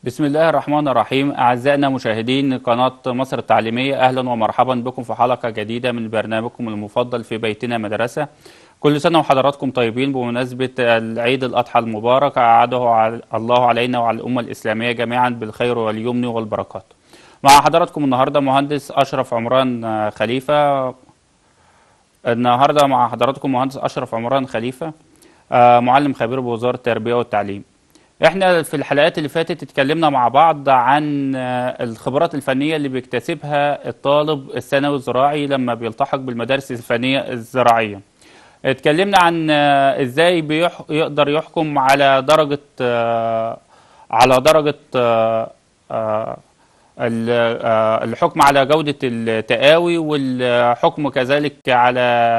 بسم الله الرحمن الرحيم أعزائنا مشاهدين قناة مصر التعليمية أهلا ومرحبا بكم في حلقة جديدة من برنامجكم المفضل في بيتنا مدرسة كل سنة وحضراتكم طيبين بمناسبة العيد الأضحى المبارك أعاده على- الله علينا وعلى الأمة الإسلامية جميعا بالخير واليمن والبركات مع حضراتكم النهاردة مهندس أشرف عمران آه، خليفة النهاردة مع حضراتكم مهندس أشرف عمران خليفة آه، معلم خبير بوزارة التربية والتعليم احنا في الحلقات اللي فاتت اتكلمنا مع بعض عن آه، الخبرات الفنية اللي بيكتسبها الطالب الثانوي الزراعي لما بيلتحق بالمدارس الفنية الزراعية اتكلمنا عن آه، ازاي بيح... يقدر يحكم على درجة آه، على درجة آه، آه، ال- آه، الحكم على جودة التقاوي والحكم كذلك على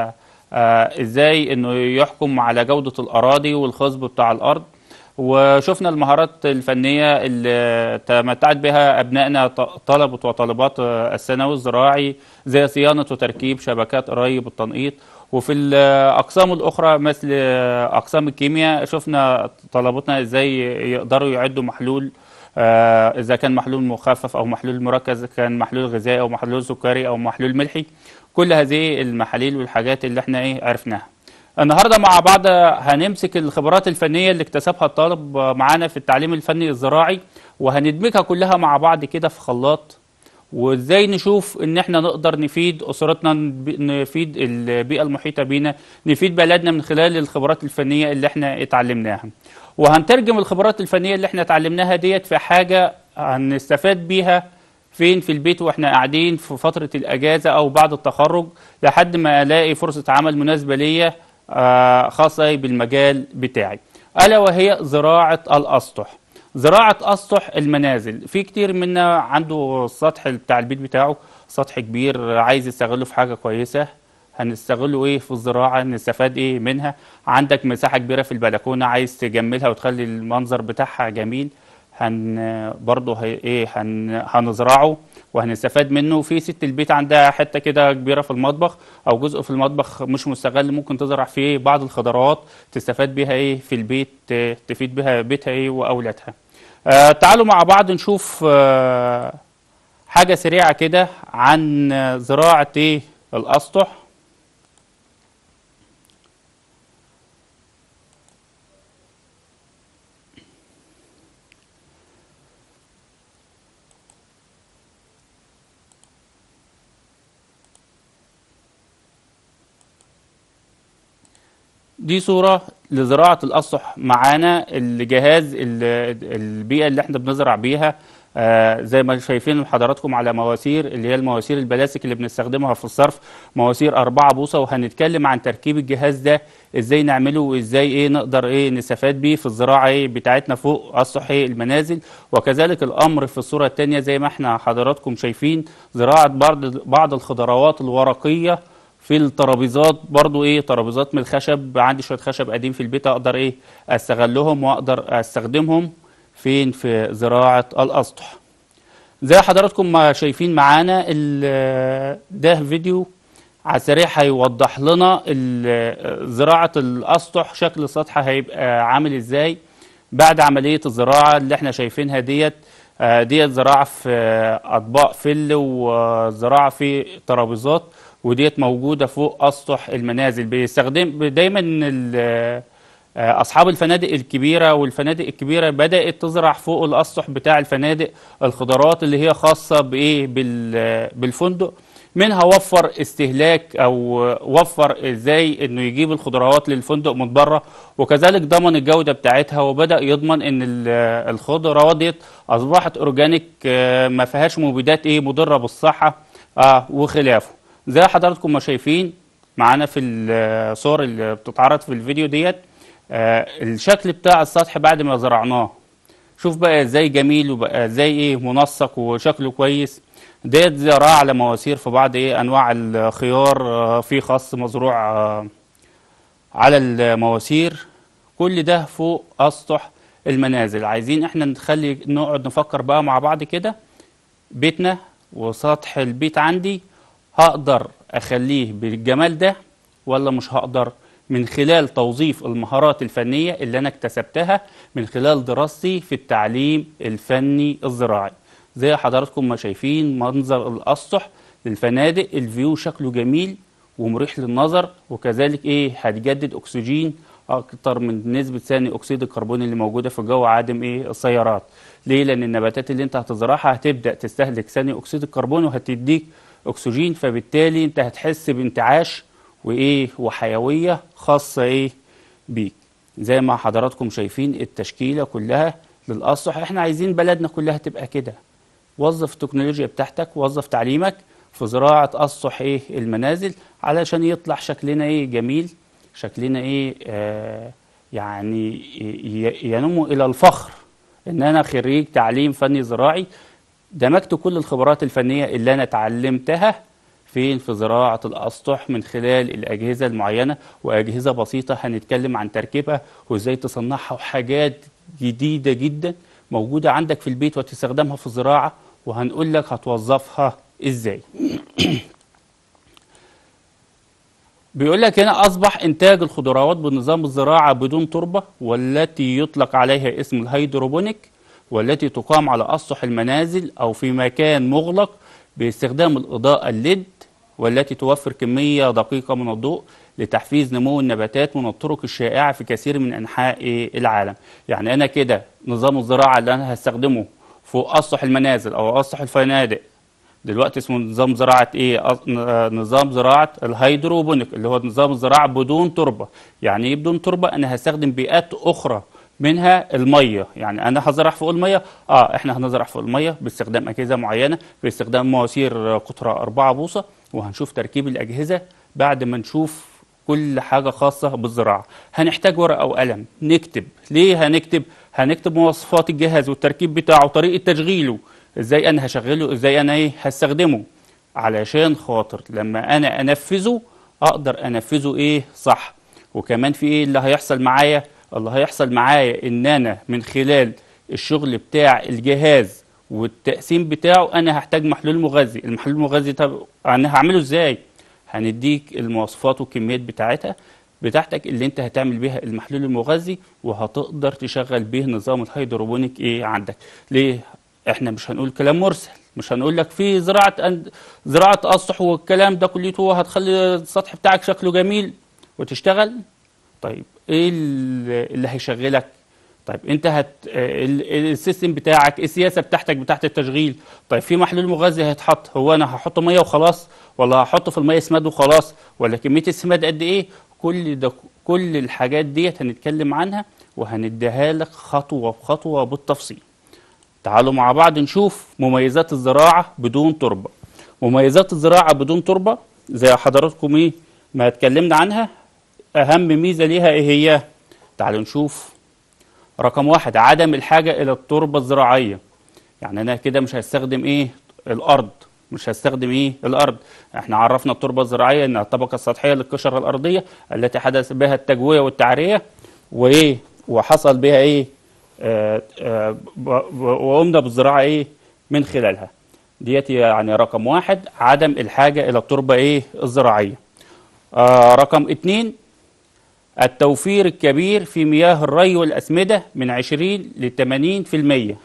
آه، ازاي انه يحكم على جودة الأراضي والخصب بتاع الأرض وشفنا المهارات الفنية اللي تمتعت بها أبنائنا ط- طلبة وطالبات آه، الثانوي الزراعي زي صيانة وتركيب شبكات قري بالتنقيط وفي الأقسام الأخرى مثل آه، أقسام الكيمياء شفنا طلبتنا إزاي يقدروا يعدوا محلول آه، إذا كان محلول مخفف أو محلول مركز إذا كان محلول غذائي أو محلول سكري أو محلول ملحي كل هذه المحاليل والحاجات اللي احنا إيه عرفناها النهارده مع بعض هنمسك الخبرات الفنيه اللي اكتسبها الطالب معانا في التعليم الفني الزراعي وهندمجها كلها مع بعض كده في خلاط وازاي نشوف ان احنا نقدر نفيد اسرتنا نب- نفيد البيئه المحيطه بينا نفيد بلدنا من خلال الخبرات الفنيه اللي احنا اتعلمناها وهنترجم الخبرات الفنيه اللي احنا اتعلمناها ديت في حاجه هنستفاد بيها فين في البيت واحنا قاعدين في فترة الأجازة أو بعد التخرج لحد ما ألاقي فرصة عمل مناسبة ليا آه، خاصة بالمجال بتاعي ألا وهي زراعة الأسطح زراعة أسطح المنازل في كتير منا عنده السطح بتاع البيت بتاعه سطح كبير عايز يستغله في حاجة كويسة هنستغله ايه في الزراعة نستفاد ايه منها عندك مساحة كبيرة في البلكونة عايز تجملها وتخلي المنظر بتاعها جميل هن برضه هي ايه هن هنزرعه وهنستفاد منه في ست البيت عندها حته كده كبيره في المطبخ او جزء في المطبخ مش مستغل ممكن تزرع فيه بعض الخضروات تستفاد بيها ايه في البيت ت- تفيد بها بيتها ايه واولادها آه تعالوا مع بعض نشوف آه حاجه سريعه كده عن آه، زراعه ايه الاسطح دي صورة لزراعة الأسطح معانا الجهاز ال- البيئة اللي احنا بنزرع بيها آه زي ما شايفين حضراتكم على مواسير اللي هي المواسير البلاستيك اللي بنستخدمها في الصرف مواسير أربعة بوصة وهنتكلم عن تركيب الجهاز ده ازاي نعمله وازاي ايه نقدر ايه نستفاد بيه في الزراعة ايه بتاعتنا فوق أسطح ايه المنازل وكذلك الأمر في الصورة التانية زي ما احنا حضراتكم شايفين زراعة بعض بعض الخضروات الورقية في الترابيزات برضو ايه ترابيزات من الخشب عندي شويه خشب قديم في البيت اقدر ايه استغلهم واقدر استخدمهم فين في زراعه الاسطح زي حضراتكم ما شايفين معانا ال- ده فيديو على السريع هيوضح لنا ال- زراعه الاسطح شكل السطح هيبقى عامل ازاي بعد عمليه الزراعه اللي احنا شايفينها ديت آه، ديت زراعه في آه، اطباق فل وزراعه في ترابيزات وديت موجوده فوق اسطح المنازل بيستخدم دايما ال- آه، اصحاب الفنادق الكبيره والفنادق الكبيره بدات تزرع فوق الاسطح بتاع الفنادق الخضروات اللي هي خاصه بايه بال- بالفندق منها وفر استهلاك او وفر ازاي انه يجيب الخضروات للفندق من بره وكذلك ضمن الجوده بتاعتها وبدا يضمن ان ال- الخضروات ديت اصبحت اورجانيك آه، ما فيهاش مبيدات ايه مضره بالصحه اه وخلافه زي حضراتكم ما شايفين معانا في الصور اللي بتتعرض في الفيديو ديت آه الشكل بتاع السطح بعد ما زرعناه شوف بقى ازاي جميل وبقى ازاي ايه منسق وشكله كويس ديت زراعة على مواسير في بعض ايه انواع الخيار آه في خاص مزروع آه على المواسير كل ده فوق اسطح المنازل عايزين احنا نخلي نقعد نفكر بقى مع بعض كده بيتنا وسطح البيت عندي هقدر اخليه بالجمال ده ولا مش هقدر من خلال توظيف المهارات الفنية اللي أنا اكتسبتها من خلال دراستي في التعليم الفني الزراعي زي حضراتكم ما شايفين منظر الأسطح للفنادق الفيو شكله جميل ومريح للنظر وكذلك ايه هتجدد اكسجين اكتر من نسبة ثاني اكسيد الكربون اللي موجودة في الجو عادم ايه السيارات ليه لان النباتات اللي انت هتزرعها هتبدأ تستهلك ثاني اكسيد الكربون وهتديك اكسجين فبالتالي انت هتحس بانتعاش وايه وحيوية خاصة ايه بيك زي ما حضراتكم شايفين التشكيلة كلها للأسطح احنا عايزين بلدنا كلها تبقى كده وظف التكنولوجيا بتاعتك وظف تعليمك في زراعة أسطح إيه المنازل علشان يطلع شكلنا إيه جميل شكلنا إيه آه يعني ي- ينمو إلى الفخر إن أنا خريج تعليم فني زراعي دمجت كل الخبرات الفنية اللي أنا اتعلمتها فين في زراعة الأسطح من خلال الأجهزة المعينة وأجهزة بسيطة هنتكلم عن تركيبها وإزاي تصنعها وحاجات جديدة جدا موجودة عندك في البيت وتستخدمها في الزراعة وهنقول لك هتوظفها إزاي بيقول لك هنا أصبح إنتاج الخضروات بنظام الزراعة بدون تربة والتي يطلق عليها اسم الهيدروبونيك والتي تقام على أسطح المنازل أو في مكان مغلق باستخدام الإضاءة الليد والتي توفر كمية دقيقة من الضوء لتحفيز نمو النباتات من الطرق الشائعة في كثير من أنحاء العالم يعني أنا كده نظام الزراعة اللي أنا هستخدمه فوق أسطح المنازل أو أسطح الفنادق دلوقتي اسمه نظام زراعة ايه أص- ن- نظام زراعة الهيدروبونيك اللي هو نظام الزراعة بدون تربة يعني ايه بدون تربة انا هستخدم بيئات اخرى منها المية يعني انا هزرع فوق المية اه احنا هنزرع فوق المية باستخدام اجهزة معينة باستخدام مواسير قطرها 4 بوصة وهنشوف تركيب الاجهزة بعد ما نشوف كل حاجة خاصة بالزراعة هنحتاج ورقة وقلم نكتب ليه هنكتب هنكتب مواصفات الجهاز والتركيب بتاعه طريقة تشغيله ازاي انا هشغله ازاي انا ايه هستخدمه علشان خاطر لما انا انفذه اقدر انفذه ايه صح وكمان في ايه اللي هيحصل معايا اللي هيحصل معايا ان انا من خلال الشغل بتاع الجهاز والتقسيم بتاعه انا هحتاج محلول مغذي المحلول المغذي طب انا هعمله ازاي هنديك المواصفات والكميات بتاعتها بتاعتك اللي انت هتعمل بيها المحلول المغذي وهتقدر تشغل بيه نظام الهيدروبونيك ايه عندك ليه احنا مش هنقول كلام مرسل مش هنقول لك في زراعه أند... زراعه اسطح والكلام ده كليته هتخلي السطح بتاعك شكله جميل وتشتغل طيب ايه اللي اللي هيشغلك طيب انت هت ال- ال- السيستم بتاعك السياسه بتاعتك بتاعت التشغيل طيب في محلول مغذي هيتحط هو انا هحط ميه وخلاص ولا هحط في الميه سماد وخلاص ولا كميه السماد قد ايه كل ده كل الحاجات ديت هنتكلم عنها وهنديها لك خطوه بخطوه بالتفصيل تعالوا مع بعض نشوف مميزات الزراعة بدون تربة مميزات الزراعة بدون تربة زي حضراتكم ايه ما اتكلمنا عنها أهم ميزة ليها ايه هي تعالوا نشوف رقم واحد عدم الحاجة إلى التربة الزراعية يعني أنا كده مش هستخدم ايه الأرض مش هستخدم ايه الأرض احنا عرفنا التربة الزراعية انها الطبقة السطحية للقشرة الأرضية التي حدث بها التجوية والتعرية وايه وحصل بها ايه آه، آه، ب- ب- وقمنا بالزراعة ايه من خلالها ديت يعني رقم واحد عدم الحاجة إلى التربة ايه الزراعية آه رقم اتنين التوفير الكبير في مياه الري والأسمدة من 20 ل 80%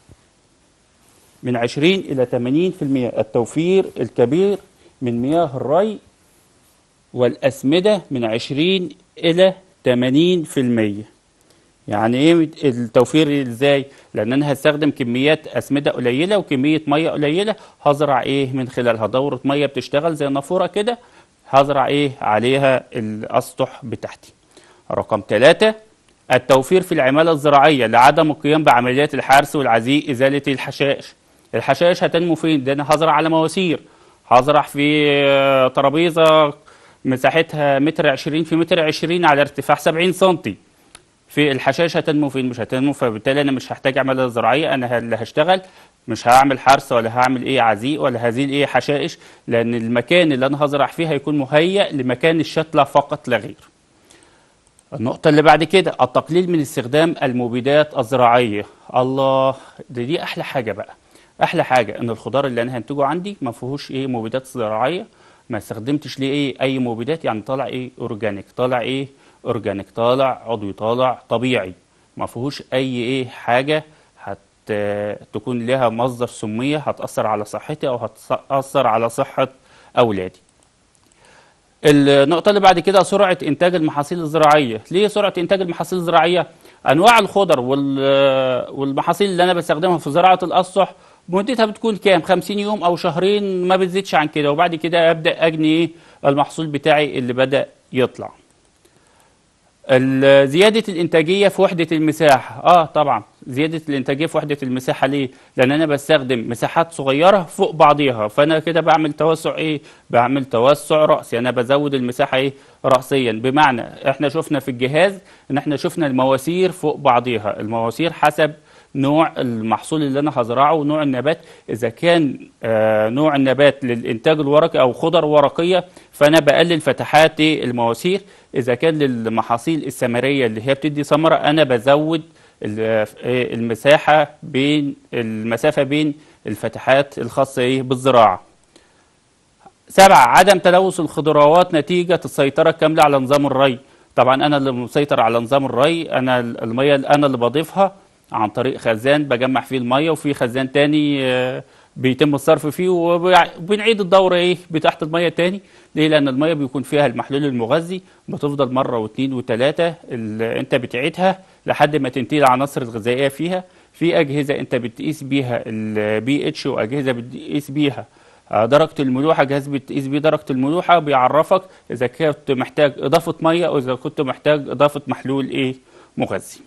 من 20 إلى 80% التوفير الكبير من مياه الري والأسمدة من 20 إلى 80% يعني ايه التوفير ازاي لان انا هستخدم كميات اسمده قليله وكميه ميه قليله هزرع ايه من خلالها دوره ميه بتشتغل زي النافوره كده هزرع ايه عليها الاسطح بتاعتي رقم ثلاثة التوفير في العمالة الزراعية لعدم القيام بعمليات الحرث والعزيء إزالة الحشائش الحشائش هتنمو فين؟ ده أنا هزرع على مواسير هزرع في آه، ترابيزة مساحتها متر عشرين في متر عشرين على ارتفاع سبعين سنتي في الحشائش هتنمو فين مش هتنمو فبالتالي انا مش هحتاج عماله زراعيه انا اللي هشتغل مش هعمل حرث ولا هعمل ايه عزيق ولا هزيل ايه حشائش لان المكان اللي انا هزرع فيه هيكون مهيأ لمكان الشتلة فقط لا غير النقطة اللي بعد كده التقليل من استخدام المبيدات الزراعية الله دي, دي أحلى حاجة بقى أحلى حاجة إن الخضار اللي أنا هنتجه عندي ما فيهوش إيه مبيدات زراعية ما استخدمتش ليه ايه اي مبيدات يعني طالع ايه اورجانيك طالع ايه اورجانيك طالع عضوي طالع طبيعي ما فيهوش اي ايه حاجه هت تكون لها مصدر سميه هتاثر على صحتي او هتاثر على صحه اولادي النقطة اللي بعد كده سرعة إنتاج المحاصيل الزراعية، ليه سرعة إنتاج المحاصيل الزراعية؟ أنواع الخضر وال- والمحاصيل اللي أنا بستخدمها في زراعة الأسطح مدتها بتكون كام؟ 50 يوم أو شهرين ما بتزيدش عن كده وبعد كده أبدأ أجني إيه؟ المحصول بتاعي اللي بدأ يطلع. ال- زيادة الإنتاجية في وحدة المساحة، آه طبعًا زيادة الإنتاجية في وحدة المساحة ليه؟ لأن أنا بستخدم مساحات صغيرة فوق بعضيها، فأنا كده بعمل توسع إيه؟ بعمل توسع رأسي، أنا بزود المساحة إيه؟ رأسيًا، بمعنى إحنا شفنا في الجهاز إن إحنا شفنا المواسير فوق بعضيها، المواسير حسب نوع المحصول اللي أنا هزرعه ونوع النبات، إذا كان آه نوع النبات للإنتاج الورقي أو خضر ورقية فأنا بقلل فتحات إيه؟ المواسير، إذا كان للمحاصيل الثمرية اللي هي بتدي ثمرة أنا بزود ال- إيه المساحة بين المسافة بين الفتحات الخاصة إيه بالزراعة. سبعة عدم تلوث الخضروات نتيجة السيطرة الكاملة على نظام الري. طبعا أنا اللي مسيطر على نظام الري، أنا المية أنا اللي بضيفها عن طريق خزان بجمع فيه المية وفي خزان تاني آه، بيتم الصرف فيه وبع- وبنعيد الدورة إيه بتاعت المية تاني. ليه؟ لأن المية بيكون فيها المحلول المغذي بتفضل مرة واثنين وثلاثة ال- أنت بتعيدها لحد ما تنتهي العناصر الغذائية فيها. في أجهزة أنت بتقيس بيها البي اتش وأجهزة بتقيس بيها آه، درجة الملوحة جهاز بتقيس بيه درجة الملوحة بيعرفك إذا كنت محتاج إضافة مية أو إذا كنت محتاج إضافة محلول إيه مغذي.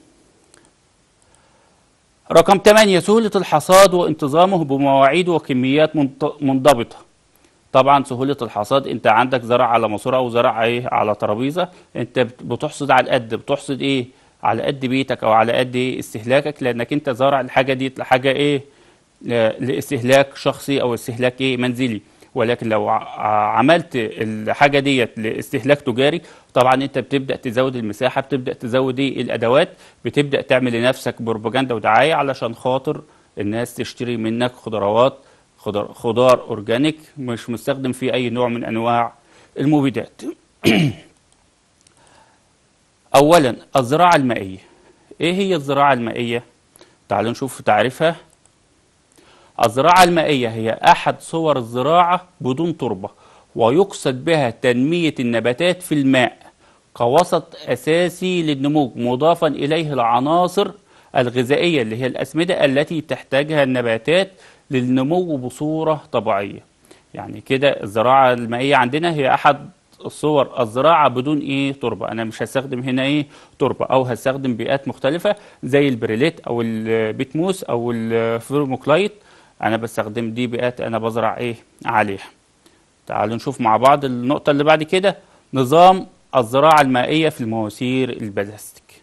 رقم 8 سهولة الحصاد وانتظامه بمواعيد وكميات منط- منضبطة. طبعا سهولة الحصاد انت عندك زرع على ماسورة او زرع ايه على ترابيزة انت بت- بتحصد على القد بتحصد ايه على قد بيتك او على قد ايه استهلاكك لانك انت زارع الحاجة دي لحاجة ايه ل- لاستهلاك شخصي او استهلاك ايه منزلي ولكن لو ع- عملت الحاجة ديت لاستهلاك تجاري طبعا انت بتبدأ تزود المساحة بتبدأ تزود ايه الادوات بتبدأ تعمل لنفسك بروباجندا ودعاية علشان خاطر الناس تشتري منك خضروات خضار, خضار اورجانيك مش مستخدم فيه اي نوع من انواع المبيدات اولا الزراعة المائية ايه هي الزراعة المائية تعالوا نشوف تعريفها الزراعة المائية هي أحد صور الزراعة بدون تربة ويقصد بها تنمية النباتات في الماء كوسط أساسي للنمو مضافا إليه العناصر الغذائية اللي هي الأسمدة التي تحتاجها النباتات للنمو بصورة طبيعية يعني كده الزراعة المائية عندنا هي أحد الصور الزراعة بدون ايه تربة انا مش هستخدم هنا ايه تربة او هستخدم بيئات مختلفة زي البريليت او البيتموس او الفيرموكلايت انا بستخدم دي بيئات انا بزرع ايه عليها تعالوا نشوف مع بعض النقطة اللي بعد كده نظام الزراعة المائية في المواسير البلاستيك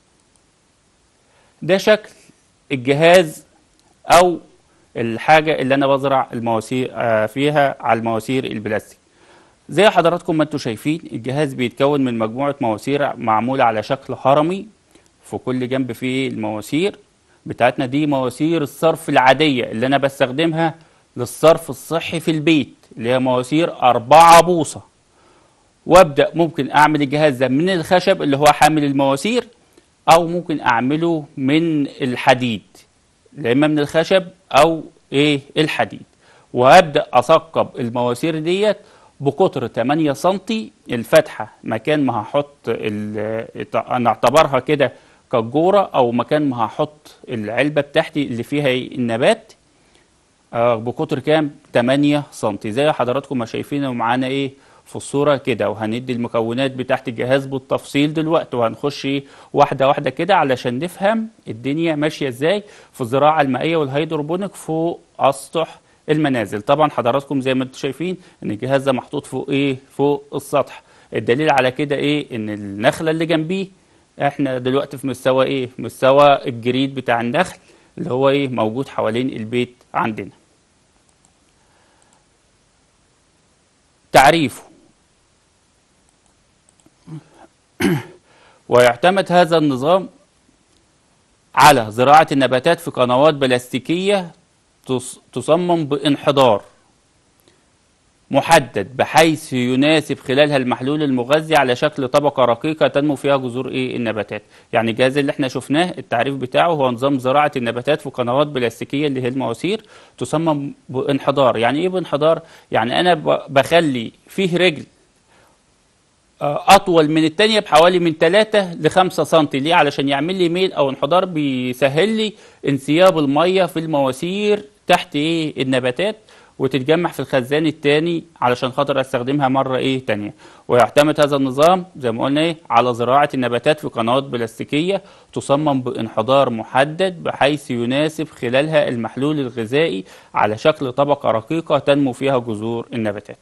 ده شكل الجهاز او الحاجة اللي انا بزرع المواسير آه، فيها على المواسير البلاستيك زي حضراتكم ما انتم شايفين الجهاز بيتكون من مجموعة مواسير معمولة على شكل هرمي في كل جنب فيه المواسير بتاعتنا دي مواسير الصرف العادية اللي أنا بستخدمها للصرف الصحي في البيت اللي هي مواسير أربعة بوصة وأبدأ ممكن أعمل الجهاز ده من الخشب اللي هو حامل المواسير أو ممكن أعمله من الحديد لا إما من الخشب أو إيه الحديد وأبدأ أثقب المواسير ديت بقطر 8 سنتي الفتحة مكان ما هحط ال- أنا أعتبرها كده كجورة أو مكان ما هحط العلبة بتاعتي اللي فيها النبات آه، بقطر كام 8 سنتي زي حضراتكم ما شايفين ومعانا ايه في الصورة كده وهندي المكونات بتاعت الجهاز بالتفصيل دلوقتي وهنخش إيه واحدة واحدة كده علشان نفهم الدنيا ماشية ازاي في الزراعة المائية والهيدروبونيك فوق أسطح المنازل طبعا حضراتكم زي ما انتم شايفين ان الجهاز ده محطوط فوق ايه فوق السطح الدليل على كده ايه ان النخلة اللي جنبيه احنا دلوقتي في مستوى ايه في مستوى الجريد بتاع النخل اللي هو ايه موجود حوالين البيت عندنا تعريفه ويعتمد هذا النظام على زراعة النباتات في قنوات بلاستيكية تص- تصمم بانحدار محدد بحيث يناسب خلالها المحلول المغذي على شكل طبقة رقيقة تنمو فيها جذور ايه النباتات يعني الجهاز اللي احنا شفناه التعريف بتاعه هو نظام زراعة النباتات في قنوات بلاستيكية اللي هي المواسير تسمى بانحدار يعني ايه بانحدار يعني انا ب- بخلي فيه رجل آه، اطول من التانية بحوالي من 3 ل 5 سم ليه علشان يعمل لي ميل او انحدار بيسهل لي انسياب الميه في المواسير تحت ايه النباتات وتتجمع في الخزان التاني علشان خاطر استخدمها مره ايه تانية ويعتمد هذا النظام زي ما قلنا ايه على زراعه النباتات في قنوات بلاستيكيه تصمم بانحدار محدد بحيث يناسب خلالها المحلول الغذائي على شكل طبقه رقيقه تنمو فيها جذور النباتات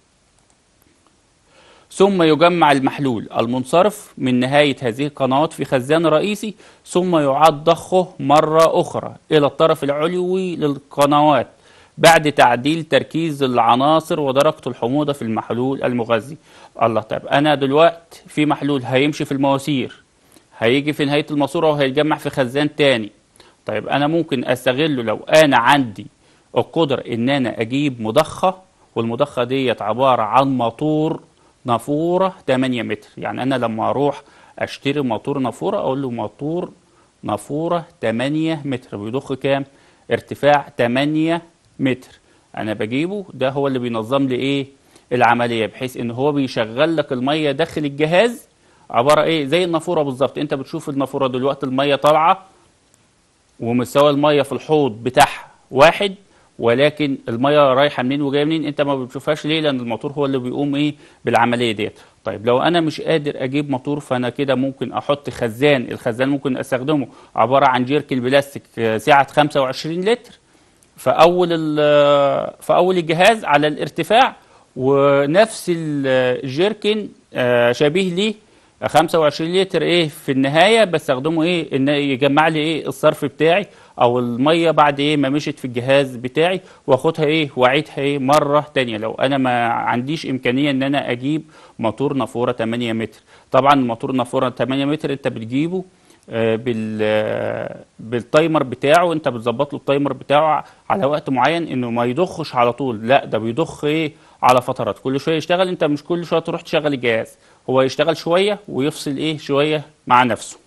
ثم يجمع المحلول المنصرف من نهاية هذه القنوات في خزان رئيسي ثم يعاد ضخه مرة أخرى إلى الطرف العلوي للقنوات بعد تعديل تركيز العناصر ودرجة الحموضة في المحلول المغذي الله طيب أنا دلوقتي في محلول هيمشي في المواسير هيجي في نهاية الماسورة وهيتجمع في خزان تاني طيب أنا ممكن أستغله لو أنا عندي القدرة إن أنا أجيب مضخة والمضخة ديت عبارة عن موتور نافورة 8 متر يعني أنا لما أروح أشتري موتور نافورة أقول له موتور نافورة 8 متر بيضخ كام؟ ارتفاع 8 متر أنا بجيبه ده هو اللي بينظم لي إيه؟ العملية بحيث إن هو بيشغل لك المية داخل الجهاز عبارة إيه؟ زي النافورة بالظبط أنت بتشوف النافورة دلوقتي المية طالعة ومستوى الميه في الحوض بتاعها واحد ولكن الميه رايحه منين وجايه منين انت ما بتشوفهاش ليه لان الموتور هو اللي بيقوم ايه بالعمليه ديت طيب لو انا مش قادر اجيب موتور فانا كده ممكن احط خزان الخزان ممكن استخدمه عباره عن جيركن بلاستيك آه، سعه 25 لتر في اول ال- في اول الجهاز على الارتفاع ونفس ال- الجيركن آه، شبيه ليه 25 لتر ايه في النهايه بستخدمه ايه ان يجمع لي ايه الصرف بتاعي او الميه بعد ايه ما مشيت في الجهاز بتاعي واخدها ايه واعيدها ايه مره تانية لو انا ما عنديش امكانيه ان انا اجيب موتور نافوره 8 متر طبعا موتور نافوره 8 متر انت بتجيبه آه، بال آه، بالتايمر بتاعه انت بتظبط له التايمر بتاعه على وقت معين انه ما يضخش على طول لا ده بيضخ ايه على فترات كل شويه يشتغل انت مش كل شويه تروح تشغل الجهاز هو يشتغل شويه ويفصل ايه شويه مع نفسه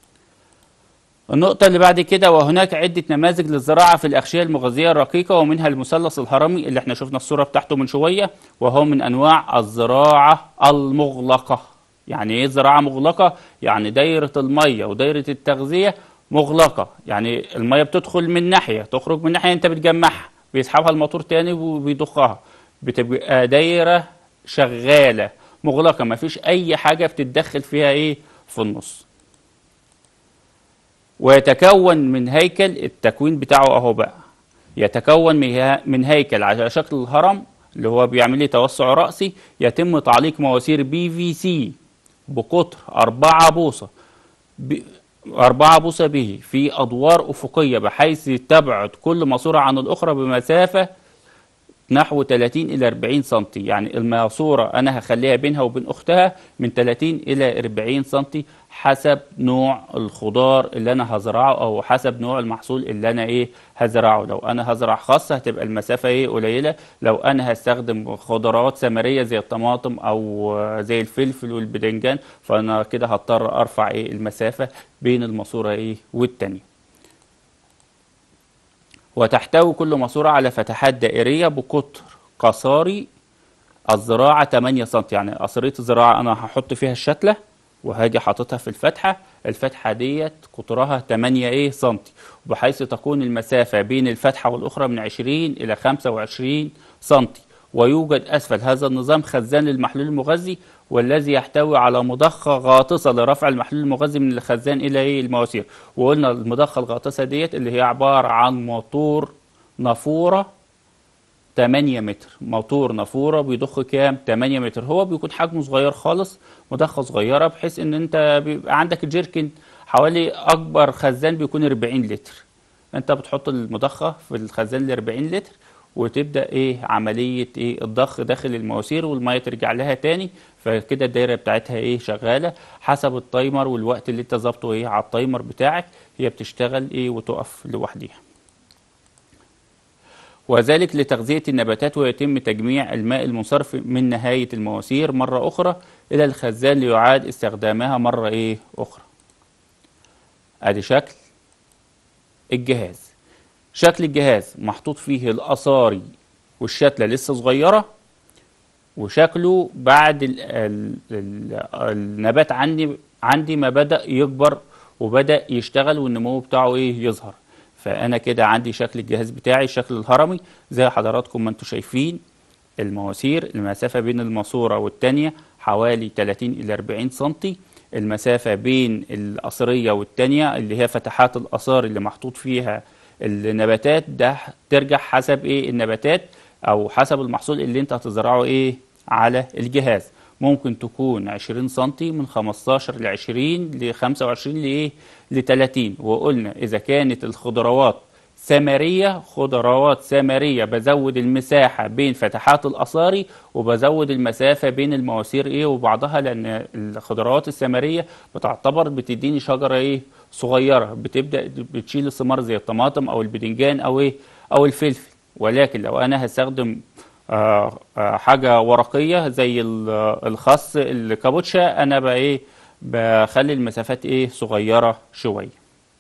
النقطة اللي بعد كده وهناك عدة نماذج للزراعة في الأغشية المغذية الرقيقة ومنها المثلث الهرمي اللي احنا شفنا الصورة بتاعته من شوية وهو من أنواع الزراعة المغلقة يعني ايه زراعة مغلقة؟ يعني دايرة المية ودايرة التغذية مغلقة يعني المية بتدخل من ناحية تخرج من ناحية انت بتجمعها بيسحبها الموتور تاني وبيضخها بتبقى دايرة شغالة مغلقة مفيش أي حاجة بتتدخل فيها ايه في النص ويتكون من هيكل التكوين بتاعه اهو بقى يتكون من- من هيكل على شكل الهرم اللي هو بيعمل لي توسع رأسي يتم تعليق مواسير بي في سي بقطر أربعة بوصة ب- أربعة بوصة به في أدوار أفقية بحيث تبعد كل ماسورة عن الأخرى بمسافة نحو 30 إلى 40 سنتي يعني الماسورة أنا هخليها بينها وبين أختها من 30 إلى 40 سنتي حسب نوع الخضار اللي أنا هزرعه أو حسب نوع المحصول اللي أنا إيه هزرعه لو أنا هزرع خاصة هتبقى المسافة إيه قليلة لو أنا هستخدم خضروات ثمرية زي الطماطم أو آه، زي الفلفل والبدنجان فأنا كده هضطر أرفع إيه المسافة بين الماسورة إيه والتانية وتحتوي كل ماسورة على فتحات دائرية بقطر قصاري الزراعة 8 سم يعني قصرية الزراعة أنا هحط فيها الشتلة وهاجي حاططها في الفتحة الفتحة ديت قطرها 8 إيه سم بحيث تكون المسافة بين الفتحة والأخرى من 20 إلى 25 سم ويوجد أسفل هذا النظام خزان للمحلول المغذي والذي يحتوي على مضخة غاطسة لرفع المحلول المغذي من الخزان إلى إيه المواسير وقلنا المضخة الغاطسة ديت اللي هي عبارة عن موتور نافورة 8 متر موتور نافورة بيضخ كام 8 متر هو بيكون حجمه صغير خالص مضخة صغيرة بحيث ان انت بيبقى عندك الجيركن حوالي اكبر خزان بيكون 40 لتر انت بتحط المضخة في الخزان ال 40 لتر وتبدا ايه عمليه ايه الضخ داخل المواسير والميه ترجع لها تاني فكده الدايره بتاعتها ايه شغاله حسب التايمر والوقت اللي انت ظابطه ايه على التايمر بتاعك هي بتشتغل ايه وتقف لوحديها وذلك لتغذية النباتات ويتم تجميع الماء المنصرف من نهاية المواسير مرة أخرى إلى الخزان ليعاد استخدامها مرة إيه أخرى أدي شكل الجهاز شكل الجهاز محطوط فيه الأصاري والشتلة لسه صغيرة وشكله بعد ال ال ال النبات عندي عندي ما بدأ يكبر وبدأ يشتغل والنمو بتاعه ايه يظهر فأنا كده عندي شكل الجهاز بتاعي الشكل الهرمي زي حضراتكم ما انتم شايفين المواسير المسافة بين الماسورة والتانية حوالي 30 إلى 40 سنتي المسافة بين القصرية والتانية اللي هي فتحات الآثار اللي محطوط فيها النباتات ده ترجع حسب ايه النباتات او حسب المحصول اللي انت هتزرعه ايه على الجهاز ممكن تكون 20 سنتي من 15 ل 20 ل 25 لايه ل 30 وقلنا اذا كانت الخضروات ثمرية خضروات ثمرية بزود المساحة بين فتحات الأصاري وبزود المسافة بين المواسير إيه وبعضها لأن الخضروات الثمرية بتعتبر بتديني شجرة إيه صغيرة بتبدأ بتشيل الثمار زي الطماطم أو البدنجان أو إيه أو الفلفل ولكن لو أنا هستخدم آه آه حاجة ورقية زي الخس الكابوتشا أنا بقى إيه بخلي المسافات إيه صغيرة شوية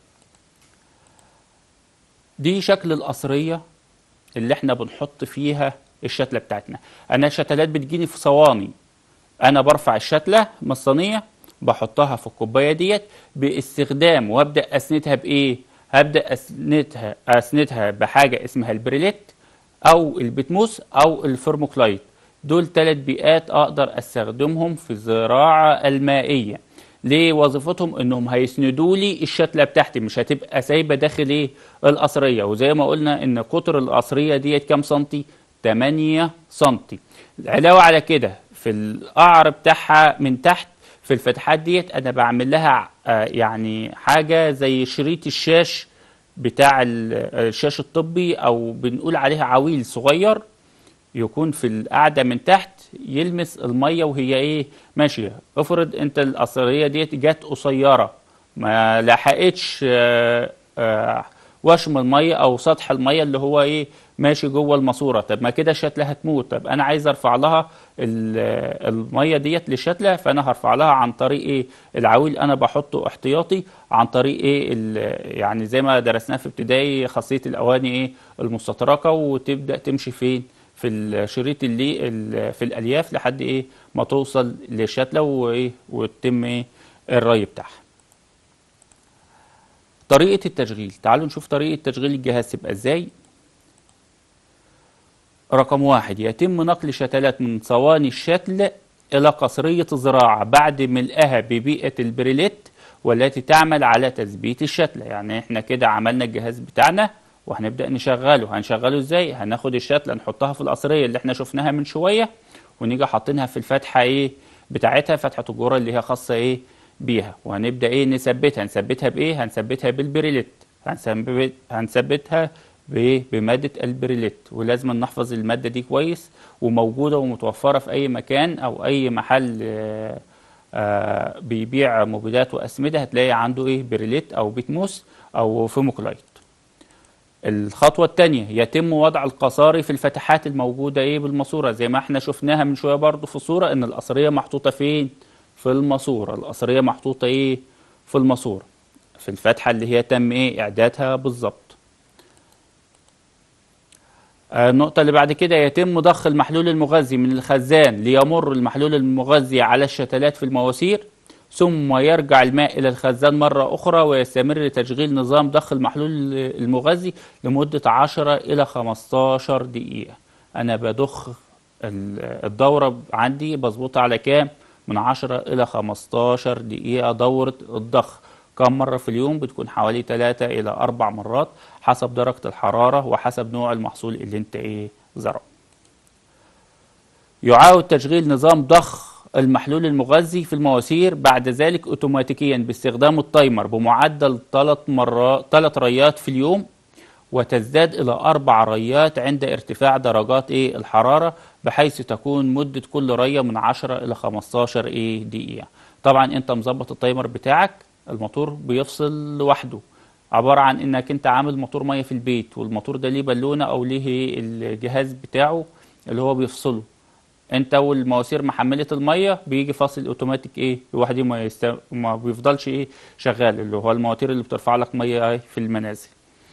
دي شكل القصرية اللي احنا بنحط فيها الشتلة بتاعتنا انا الشتلات بتجيني في صواني انا برفع الشتلة من الصينية بحطها في الكوباية ديت باستخدام وابدأ اسندها بايه هبدأ اسندها اسندها بحاجة اسمها البريليت او البتموس او الفورموكلايت دول ثلاث بيئات اقدر استخدمهم في الزراعة المائية ليه وظيفتهم انهم هيسندوا لي الشتله بتاعتي مش هتبقى سايبه داخل ايه القصريه وزي ما قلنا ان قطر القصريه ديت كام سنتي 8 سنتي علاوه على كده في القعر بتاعها من تحت في الفتحات ديت انا بعمل لها يعني حاجه زي شريط الشاش بتاع الشاش الطبي او بنقول عليها عويل صغير يكون في القاعده من تحت يلمس الميه وهي ايه ماشيه افرض انت القصريه ديت جت قصيره ما لحقتش آآ آآ وشم الميه او سطح الميه اللي هو ايه ماشي جوه الماسوره طب ما كده الشتله هتموت طب انا عايز ارفع لها الميه ديت للشتله فانا هرفع لها عن طريق ايه العويل انا بحطه احتياطي عن طريق ايه يعني زي ما درسناه في ابتدائي خاصيه الاواني ايه المستطرقه وتبدا تمشي فين في الشريط اللي في الالياف لحد ايه ما توصل للشتله وايه وتتم ايه الري بتاعها طريقه التشغيل تعالوا نشوف طريقه تشغيل الجهاز تبقى ازاي رقم واحد يتم نقل شتلات من صواني الشتل الى قصريه الزراعه بعد ملئها ببيئه البريليت والتي تعمل على تثبيت الشتله يعني احنا كده عملنا الجهاز بتاعنا وهنبدا نشغله هنشغله ازاي هناخد الشتله نحطها في القصريه اللي احنا شفناها من شويه ونيجي حاطينها في الفتحه ايه بتاعتها فتحه الجوره اللي هي خاصه ايه بيها وهنبدا ايه نثبتها نثبتها بايه هنثبتها بالبريليت هنثبت هنثبتها بايه بماده البريليت ولازم نحفظ الماده دي كويس وموجوده ومتوفره في اي مكان او اي محل آه آه بيبيع مبيدات واسمده هتلاقي عنده ايه بريليت او بيتموس او فيموكلايت الخطوة الثانية يتم وضع القصاري في الفتحات الموجودة ايه بالماسورة زي ما احنا شفناها من شوية برضو في الصورة ان القصرية محطوطة فين في الماسورة القصرية محطوطة ايه في الماسورة في الفتحة اللي هي تم ايه اعدادها بالظبط النقطة اللي بعد كده يتم ضخ المحلول المغذي من الخزان ليمر المحلول المغذي على الشتلات في المواسير ثم يرجع الماء إلى الخزان مرة أخرى ويستمر تشغيل نظام ضخ المحلول المغذي لمدة 10 إلى 15 دقيقة أنا بضخ الدورة عندي بظبطها على كام؟ من 10 إلى 15 دقيقة دورة الضخ كم مرة في اليوم بتكون حوالي 3 إلى 4 مرات حسب درجة الحرارة وحسب نوع المحصول اللي انت ايه زرعه يعاود تشغيل نظام ضخ المحلول المغذي في المواسير بعد ذلك اوتوماتيكيا باستخدام التايمر بمعدل ثلاث مرات ثلاث ريات في اليوم وتزداد الى اربع ريات عند ارتفاع درجات ايه الحراره بحيث تكون مده كل ريه من 10 الى 15 ايه دقيقه طبعا انت مظبط التايمر بتاعك الموتور بيفصل لوحده عبارة عن انك انت عامل موتور مية في البيت والموتور ده ليه بالونة او ليه الجهاز بتاعه اللي هو بيفصله انت والمواسير محملة المية بيجي فاصل اوتوماتيك ايه لوحده ما, يست... ما بيفضلش ايه شغال اللي هو المواتير اللي بترفع لك مية ايه في المنازل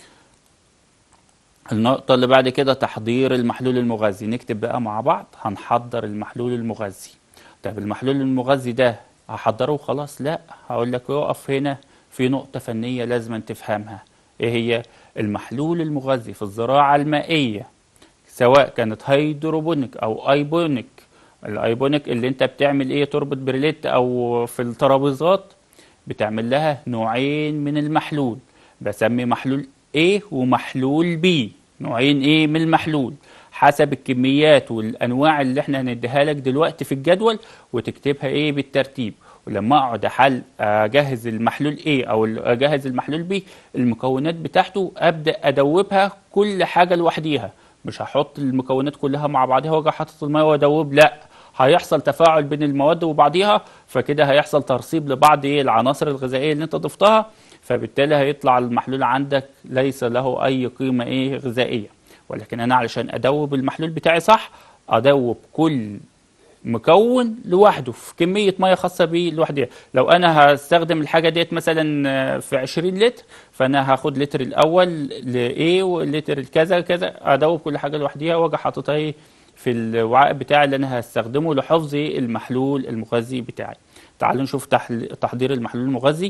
النقطة اللي بعد كده تحضير المحلول المغذي نكتب بقى مع بعض هنحضر المحلول المغذي طيب المحلول المغذي ده هحضره وخلاص لا هقول لك اقف هنا في نقطة فنية لازم تفهمها ايه هي المحلول المغذي في الزراعة المائية سواء كانت هيدروبونيك او ايبونيك الايبونيك اللي انت بتعمل ايه تربط بريليت او في الترابيزات بتعمل لها نوعين من المحلول بسمي محلول A ومحلول B نوعين ايه من المحلول حسب الكميات والانواع اللي احنا هنديها لك دلوقتي في الجدول وتكتبها ايه بالترتيب ولما اقعد احل اجهز المحلول A او اجهز المحلول B المكونات بتاعته ابدا ادوبها كل حاجه لوحديها مش هحط المكونات كلها مع بعضها واجي حاطط الميه وادوب لا هيحصل تفاعل بين المواد وبعضيها فكده هيحصل ترسيب لبعض ايه العناصر الغذائيه اللي انت ضفتها فبالتالي هيطلع المحلول عندك ليس له اي قيمه ايه غذائيه ولكن انا علشان ادوب المحلول بتاعي صح ادوب كل مكون لوحده في كميه ميه خاصه بيه لوحدها لو انا هستخدم الحاجه ديت مثلا في 20 لتر فانا هاخد لتر الاول لايه واللتر الكذا كذا ادوب كل حاجه لوحديها واجي حاططها ايه في الوعاء بتاعي اللي انا هستخدمه لحفظ المحلول المغذي بتاعي تعالوا نشوف تحضير المحلول المغذي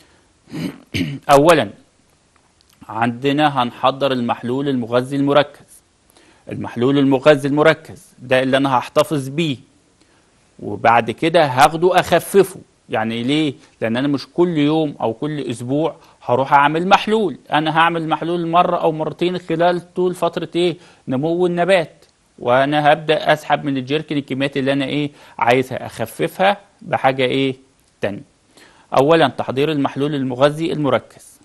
اولا عندنا هنحضر المحلول المغذي المركز المحلول المغذي المركز ده اللي انا هحتفظ بيه وبعد كده هاخده اخففه يعني ليه لان انا مش كل يوم او كل اسبوع هروح اعمل محلول انا هعمل محلول مره او مرتين خلال طول فتره ايه نمو النبات وانا هبدا اسحب من الجيركن الكميات اللي انا ايه عايزها اخففها بحاجه ايه تانية اولا تحضير المحلول المغذي المركز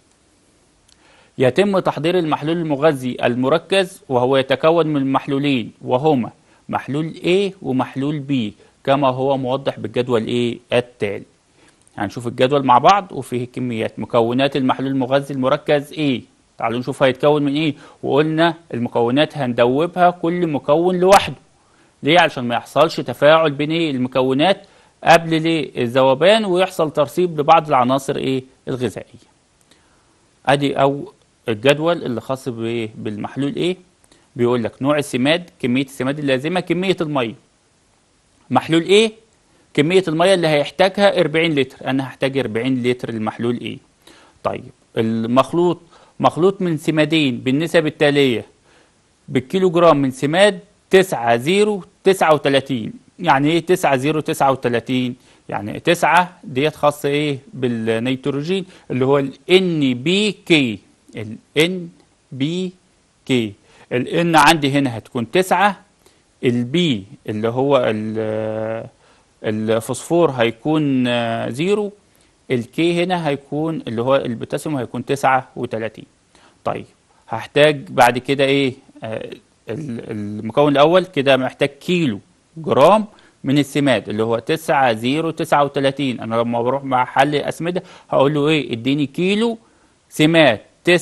يتم تحضير المحلول المغذي المركز وهو يتكون من محلولين وهما محلول A ومحلول B كما هو موضح بالجدول ايه التالي هنشوف الجدول مع بعض وفيه كميات مكونات المحلول المغذي المركز ايه تعالوا نشوف هيتكون من ايه وقلنا المكونات هندوبها كل مكون لوحده ليه علشان ما يحصلش تفاعل بين ايه المكونات قبل ليه الذوبان ويحصل ترسيب لبعض العناصر ايه الغذائيه ادي او الجدول اللي خاص بايه بالمحلول ايه بيقول لك نوع السماد كميه السماد اللازمه كميه الميه محلول ايه كميه الميه اللي هيحتاجها 40 لتر انا هحتاج 40 لتر المحلول ايه طيب المخلوط مخلوط من سمادين بالنسب التاليه بالكيلو جرام من سماد 9 0 39 يعني ايه 9 0 39 يعني 9 ديت خاصه ايه بالنيتروجين اللي هو ال NPK ال NPK ال N عندي هنا هتكون 9 البي اللي هو الفوسفور هيكون زيرو الكي هنا هيكون اللي هو البوتاسيوم هيكون 39 طيب هحتاج بعد كده ايه آه المكون الاول كده محتاج كيلو جرام من السماد اللي هو 9039 انا لما بروح مع حل اسمده هقول له ايه اديني كيلو سماد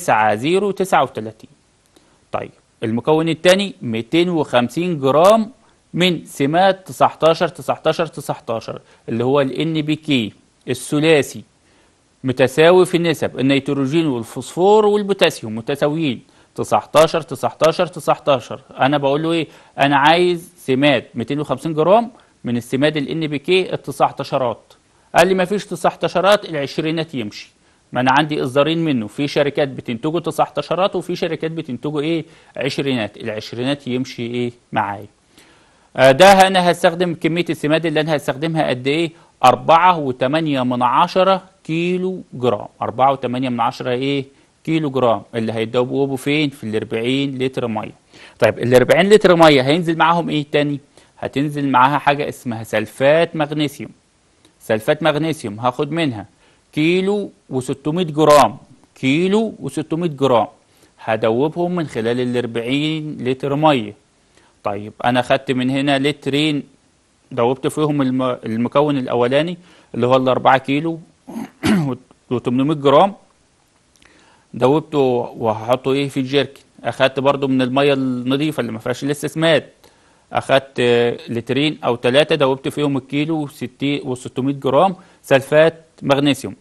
9039 طيب المكون الثاني 250 جرام من سماد 19 19 19 اللي هو ال بي كي الثلاثي متساوي في النسب النيتروجين والفوسفور والبوتاسيوم متساويين 19 19 19 انا بقول له ايه انا عايز سماد 250 جرام من السماد ال بي كي التسعتاشرات قال لي ما فيش تسعتاشرات العشرينات يمشي ما انا عندي اصدارين منه في شركات بتنتجه 19 وفي شركات بتنتجه ايه عشرينات العشرينات يمشي ايه معايا آه ده انا هستخدم كميه السماد اللي انا هستخدمها قد ايه أربعة وتمانية من عشرة كيلو جرام أربعة وتمانية من عشرة ايه كيلو جرام اللي هيدوبوا فين في الأربعين لتر مية طيب الأربعين لتر مية هينزل معاهم ايه تاني هتنزل معاها حاجة اسمها سلفات مغنيسيوم سلفات مغنيسيوم هاخد منها كيلو و600 جرام كيلو و600 جرام هدوبهم من خلال ال 40 لتر ميه طيب انا خدت من هنا لترين دوبت فيهم المكون الاولاني اللي هو ال 4 كيلو و800 جرام دوبته وهحطه ايه في الجيركن اخدت برضو من الميه النظيفه اللي ما فيهاش لسه سماد اخدت آه، لترين او ثلاثه دوبت فيهم الكيلو و600 جرام سلفات مغنيسيوم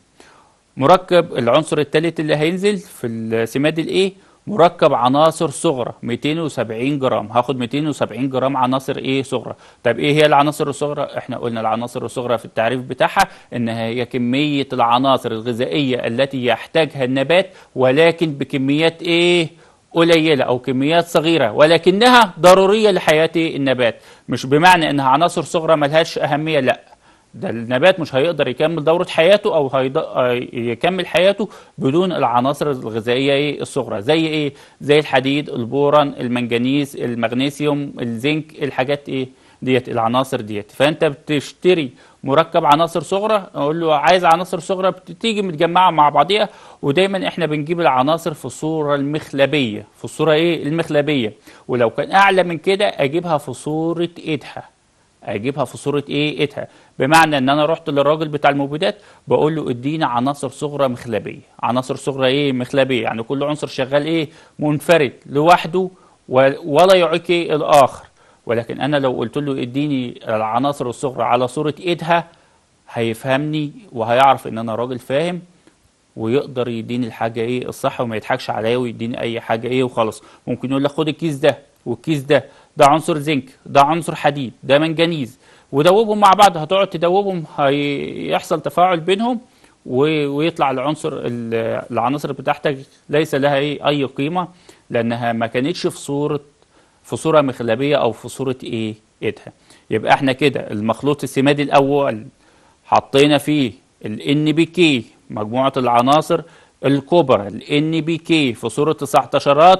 مركب العنصر الثالث اللي هينزل في السماد الايه مركب عناصر صغرى 270 جرام هاخد 270 جرام عناصر ايه صغرى طب ايه هي العناصر الصغرى احنا قلنا العناصر الصغرى في التعريف بتاعها انها هي كمية العناصر الغذائية التي يحتاجها النبات ولكن بكميات ايه قليلة أو كميات صغيرة ولكنها ضرورية لحياة النبات مش بمعنى إنها عناصر صغرى ملهاش أهمية لا ده النبات مش هيقدر يكمل دورة حياته أو هيض... يكمل حياته بدون العناصر الغذائية إيه الصغرى زي إيه؟ زي الحديد، البوران، المنجنيز، المغنيسيوم، الزنك، الحاجات إيه؟ ديت العناصر ديت فأنت بتشتري مركب عناصر صغرى اقول له عايز عناصر صغرى بتيجي متجمعه مع بعضيها ودايما احنا بنجيب العناصر في الصوره المخلبيه في الصوره ايه المخلبيه ولو كان اعلى من كده اجيبها في صوره ايدها اجيبها في صوره ايه ايدها بمعنى ان انا رحت للراجل بتاع المبيدات بقول له اديني عناصر صغرى مخلبيه عناصر صغرى ايه مخلبيه يعني كل عنصر شغال ايه منفرد لوحده ولا يعيك الاخر ولكن انا لو قلت له اديني العناصر الصغرى على صوره ايدها هيفهمني وهيعرف ان انا راجل فاهم ويقدر يديني الحاجه ايه الصح وما يضحكش عليا ويديني اي حاجه ايه وخلاص ممكن يقول لك خد الكيس ده والكيس ده ده عنصر زنك ده عنصر حديد ده منجنيز ودوبهم مع بعض هتقعد تدوبهم هيحصل تفاعل بينهم ويطلع العنصر العناصر بتاعتك ليس لها ايه اي قيمه لانها ما كانتش في صوره في صوره مخلبيه او في صوره ايه ايدها يبقى احنا كده المخلوط السمادي الاول حطينا فيه ال بي كي مجموعه العناصر الكبرى ال بي كي في صوره 19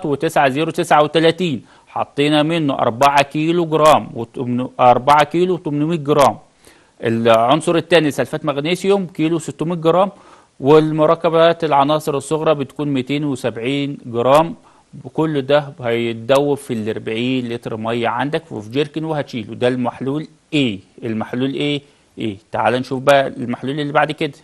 و9039 حطينا منه 4 كيلو جرام و4 كيلو 800 جرام العنصر الثاني سلفات مغنيسيوم كيلو 600 جرام والمركبات العناصر الصغرى بتكون 270 جرام كل ده هيتدوب في ال 40 لتر ميه عندك وفي جيركن وهتشيله ده المحلول ايه المحلول ايه ايه تعال نشوف بقى المحلول اللي بعد كده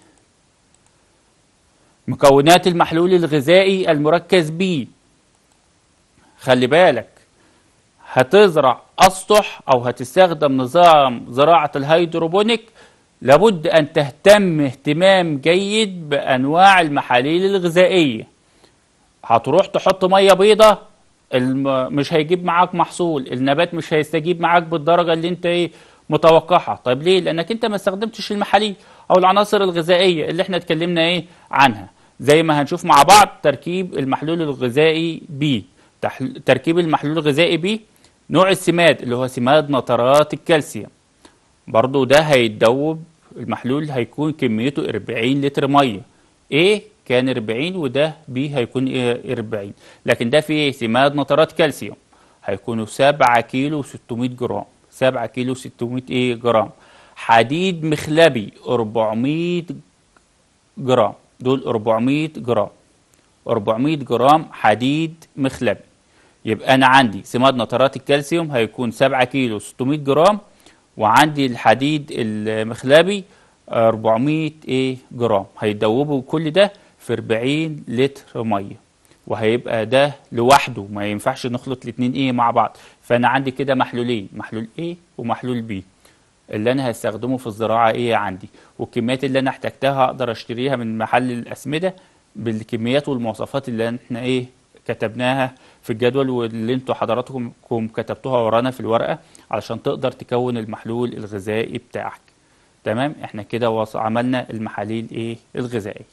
مكونات المحلول الغذائي المركز بيه خلي بالك هتزرع اسطح او هتستخدم نظام زراعه الهيدروبونيك لابد ان تهتم اهتمام جيد بانواع المحاليل الغذائيه هتروح تحط ميه بيضة الم... مش هيجيب معاك محصول النبات مش هيستجيب معاك بالدرجه اللي انت ايه متوقعها طيب ليه لانك انت ما استخدمتش المحاليل او العناصر الغذائيه اللي احنا اتكلمنا ايه عنها زي ما هنشوف مع بعض تركيب المحلول الغذائي بي تركيب المحلول الغذائي بي نوع السماد اللي هو سماد نترات الكالسيوم برضو ده هيتدوب المحلول هيكون كميته 40 لتر ميه ايه كان 40 وده بي هيكون ايه 40 لكن ده فيه سماد نترات كالسيوم هيكونوا 7 كيلو 600 جرام 7 كيلو 600 ايه جرام حديد مخلبي 400 جرام دول 400 جرام 400 جرام حديد مخلبي يبقى انا عندي سماد نترات الكالسيوم هيكون 7 كيلو 600 جرام وعندي الحديد المخلبي 400 ايه جرام هيدوبوا كل ده في 40 لتر ميه وهيبقى ده لوحده ما ينفعش نخلط الاثنين ايه مع بعض فانا عندي كده محلولين محلول ايه ومحلول بي اللي انا هستخدمه في الزراعه ايه عندي والكميات اللي انا احتجتها اقدر اشتريها من محل الاسمده بالكميات والمواصفات اللي احنا ايه كتبناها في الجدول واللي انتوا حضراتكم كتبتوها ورانا في الورقه علشان تقدر تكون المحلول الغذائي بتاعك تمام احنا كده عملنا المحاليل ايه الغذائيه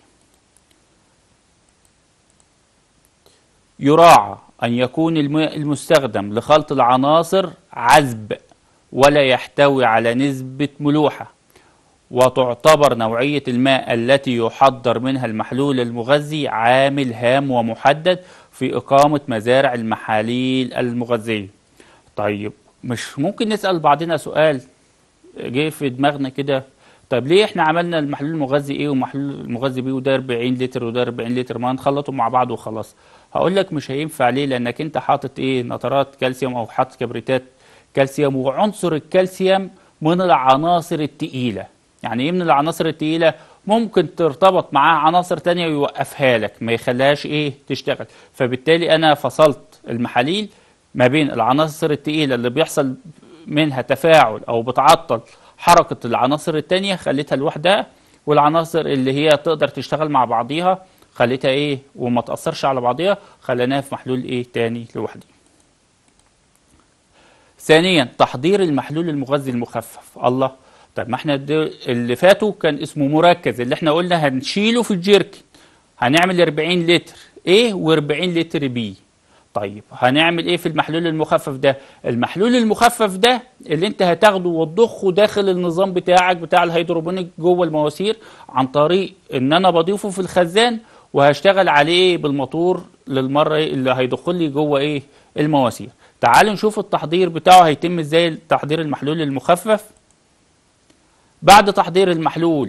يراعى أن يكون المستخدم لخلط العناصر عذب ولا يحتوي على نسبة ملوحة وتعتبر نوعية الماء التي يحضر منها المحلول المغذي عامل هام ومحدد في إقامة مزارع المحاليل المغذية طيب مش ممكن نسأل بعضنا سؤال جه في دماغنا كده طيب ليه احنا عملنا المحلول المغذي ايه ومحلول المغذي بيه وده 40 لتر وده 40 لتر ما نخلطهم مع بعض وخلاص هقول لك مش هينفع ليه لانك انت حاطط ايه نترات كالسيوم او حاطط كبريتات كالسيوم وعنصر الكالسيوم من العناصر التقيله يعني ايه من العناصر التقيله ممكن ترتبط معاه عناصر تانية ويوقفها لك ما يخليهاش ايه تشتغل فبالتالي انا فصلت المحاليل ما بين العناصر التقيلة اللي بيحصل منها تفاعل او بتعطل حركة العناصر التانية خليتها لوحدها والعناصر اللي هي تقدر تشتغل مع بعضيها خليتها ايه وما تأثرش على بعضيها خليناها في محلول ايه تاني لوحدي ثانيا تحضير المحلول المغذي المخفف الله طب ما احنا د- اللي فاتوا كان اسمه مركز اللي احنا قلنا هنشيله في الجيركن هنعمل 40 لتر A و40 لتر B طيب هنعمل ايه في المحلول المخفف ده المحلول المخفف ده اللي انت هتاخده وتضخه داخل النظام بتاعك بتاع الهيدروبونيك جوه المواسير عن طريق ان انا بضيفه في الخزان وهشتغل عليه بالموتور للمره اللي هيدخل لي جوه ايه المواسير تعالوا نشوف التحضير بتاعه هيتم ازاي تحضير المحلول المخفف بعد تحضير المحلول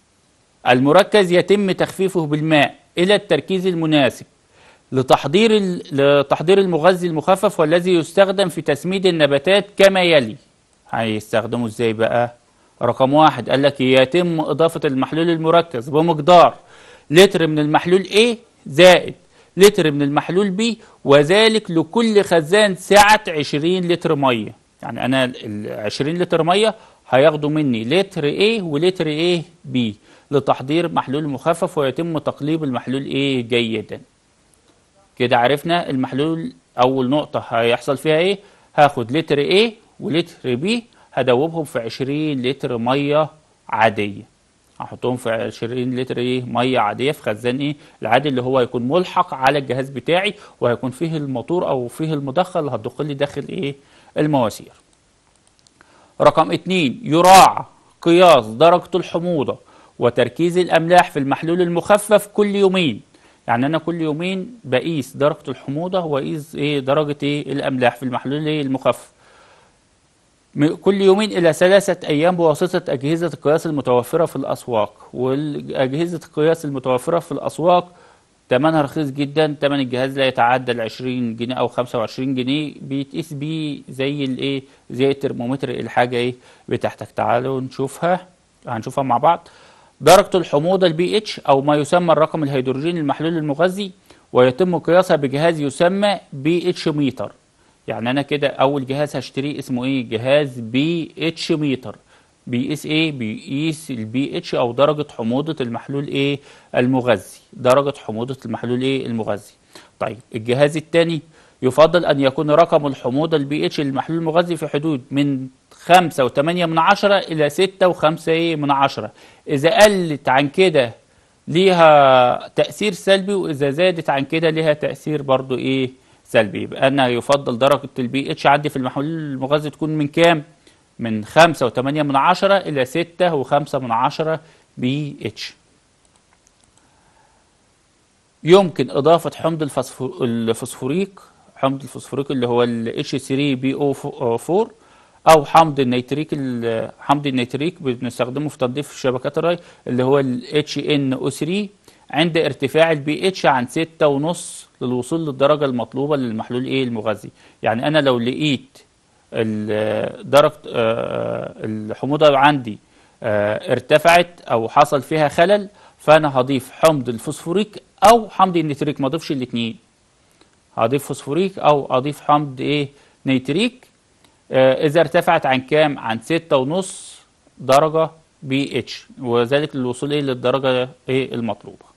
المركز يتم تخفيفه بالماء إلى التركيز المناسب لتحضير ال- لتحضير المغذي المخفف والذي يستخدم في تسميد النباتات كما يلي هيستخدمه ازاي بقى رقم واحد قال لك يتم إضافة المحلول المركز بمقدار لتر من المحلول A زائد لتر من المحلول B وذلك لكل خزان سعة 20 لتر مية يعني أنا ال 20 لتر مية هياخدوا مني لتر A ولتر A B لتحضير محلول مخفف ويتم تقليب المحلول A جيدا كده عرفنا المحلول اول نقطة هيحصل فيها ايه هاخد لتر A ولتر B هدوبهم في 20 لتر مية عادية هحطهم في 20 لتر ايه مية عادية في خزان ايه العادي اللي هو هيكون ملحق على الجهاز بتاعي وهيكون فيه الموتور او فيه المضخة اللي هتدخل لي داخل ايه المواسير رقم اتنين يراعى قياس درجة الحموضة وتركيز الأملاح في المحلول المخفف كل يومين يعني أنا كل يومين بقيس درجة الحموضة وأقيس إيه درجة إيه الأملاح في المحلول إيه المخفف م- كل يومين إلى ثلاثة أيام بواسطة أجهزة القياس المتوفرة في الأسواق والأجهزة القياس المتوفرة في الأسواق تمنها رخيص جدا تمن الجهاز لا يتعدى ال 20 جنيه او 25 جنيه بيتقيس بيه زي الايه زي الترمومتر الحاجه ايه بتاعتك تعالوا نشوفها هنشوفها مع بعض درجه الحموضه البي اتش او ما يسمى الرقم الهيدروجيني المحلول المغذي ويتم قياسها بجهاز يسمى بي اتش ميتر يعني انا كده اول جهاز هشتريه اسمه ايه جهاز بي اتش ميتر بيقيس ايه بيقيس البي اتش او درجه حموضه المحلول ايه المغذي درجه حموضه المحلول ايه المغذي طيب الجهاز الثاني يفضل ان يكون رقم الحموضه البي اتش للمحلول المغذي في حدود من 5 و8 من عشرة الى 6 و5 ايه من عشرة اذا قلت عن كده ليها تأثير سلبي وإذا زادت عن كده ليها تأثير برضو إيه سلبي يبقى أنا يفضل درجة البي اتش عندي في المحلول المغذي تكون من كام؟ من خمسة وثمانية من عشرة إلى ستة وخمسة من عشرة بي اتش يمكن إضافة حمض الفسفور الفسفوريك حمض الفسفوريك اللي هو ال H3BO4 أو حمض النيتريك ال- حمض النيتريك بنستخدمه في تنظيف شبكات الري اللي هو ال HNO3 عند ارتفاع البي اتش عن ستة ونص للوصول للدرجة المطلوبة للمحلول ايه المغذي يعني أنا لو لقيت ال- درجة آه، الحموضة عندي آه، ارتفعت أو حصل فيها خلل فأنا هضيف حمض الفوسفوريك أو حمض النيتريك ما أضيفش الاتنين هضيف فوسفوريك أو أضيف حمض إيه نيتريك آه، إذا ارتفعت عن كام؟ عن ستة ونص درجة بي اتش وذلك للوصول إيه للدرجة إيه المطلوبة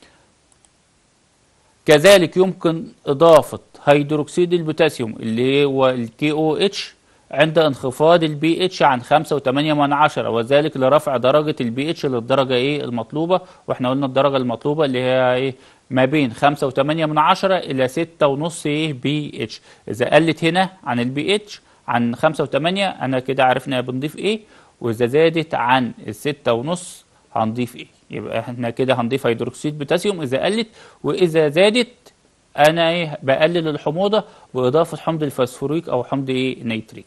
كذلك يمكن إضافة هيدروكسيد البوتاسيوم اللي هو الكي او اتش عند انخفاض البي اتش عن 5 و8 من عشرة وذلك لرفع درجة البي اتش للدرجة ايه المطلوبة واحنا قلنا الدرجة المطلوبة اللي هي ايه ما بين 5 و8 من عشرة الى 6 ونص ايه بي اتش اذا قلت هنا عن البي اتش عن 5 و8 انا كده عرفنا بنضيف ايه واذا زادت عن الستة ونص هنضيف ايه يبقى احنا كده هنضيف هيدروكسيد بوتاسيوم اذا قلت واذا زادت انا ايه بقلل الحموضه باضافه حمض الفوسفوريك او حمض ايه نيتريك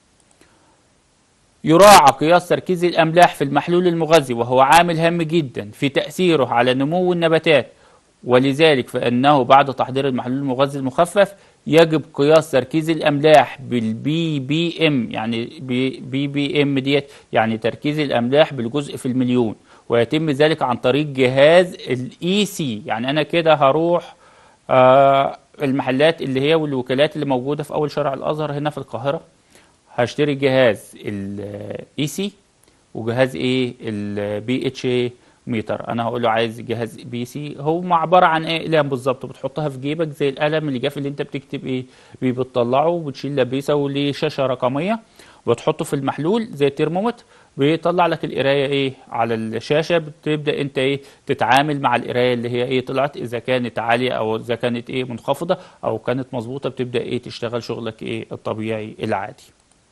يراعى قياس تركيز الاملاح في المحلول المغذي وهو عامل هام جدا في تاثيره على نمو النباتات ولذلك فانه بعد تحضير المحلول المغذي المخفف يجب قياس تركيز الاملاح بالبي بي ام يعني بي بي, بي ام ديت يعني تركيز الاملاح بالجزء في المليون ويتم ذلك عن طريق جهاز الاي سي يعني انا كده هروح آه المحلات اللي هي والوكالات اللي موجوده في اول شارع الازهر هنا في القاهره هشتري جهاز الاي سي وجهاز ايه البي اتش ميتر انا هقول له عايز جهاز بي سي هو عباره عن ايه اقلام بالظبط بتحطها في جيبك زي القلم اللي جاف اللي انت بتكتب ايه بيه بتطلعه وبتشيل لبيسه وليه شاشه رقميه وتحطه في المحلول زي الترمومتر بيطلع لك القرايه ايه على الشاشه بتبدا انت ايه تتعامل مع القرايه اللي هي ايه طلعت اذا كانت عاليه او اذا كانت ايه منخفضه او كانت مظبوطه بتبدا ايه تشتغل شغلك ايه الطبيعي العادي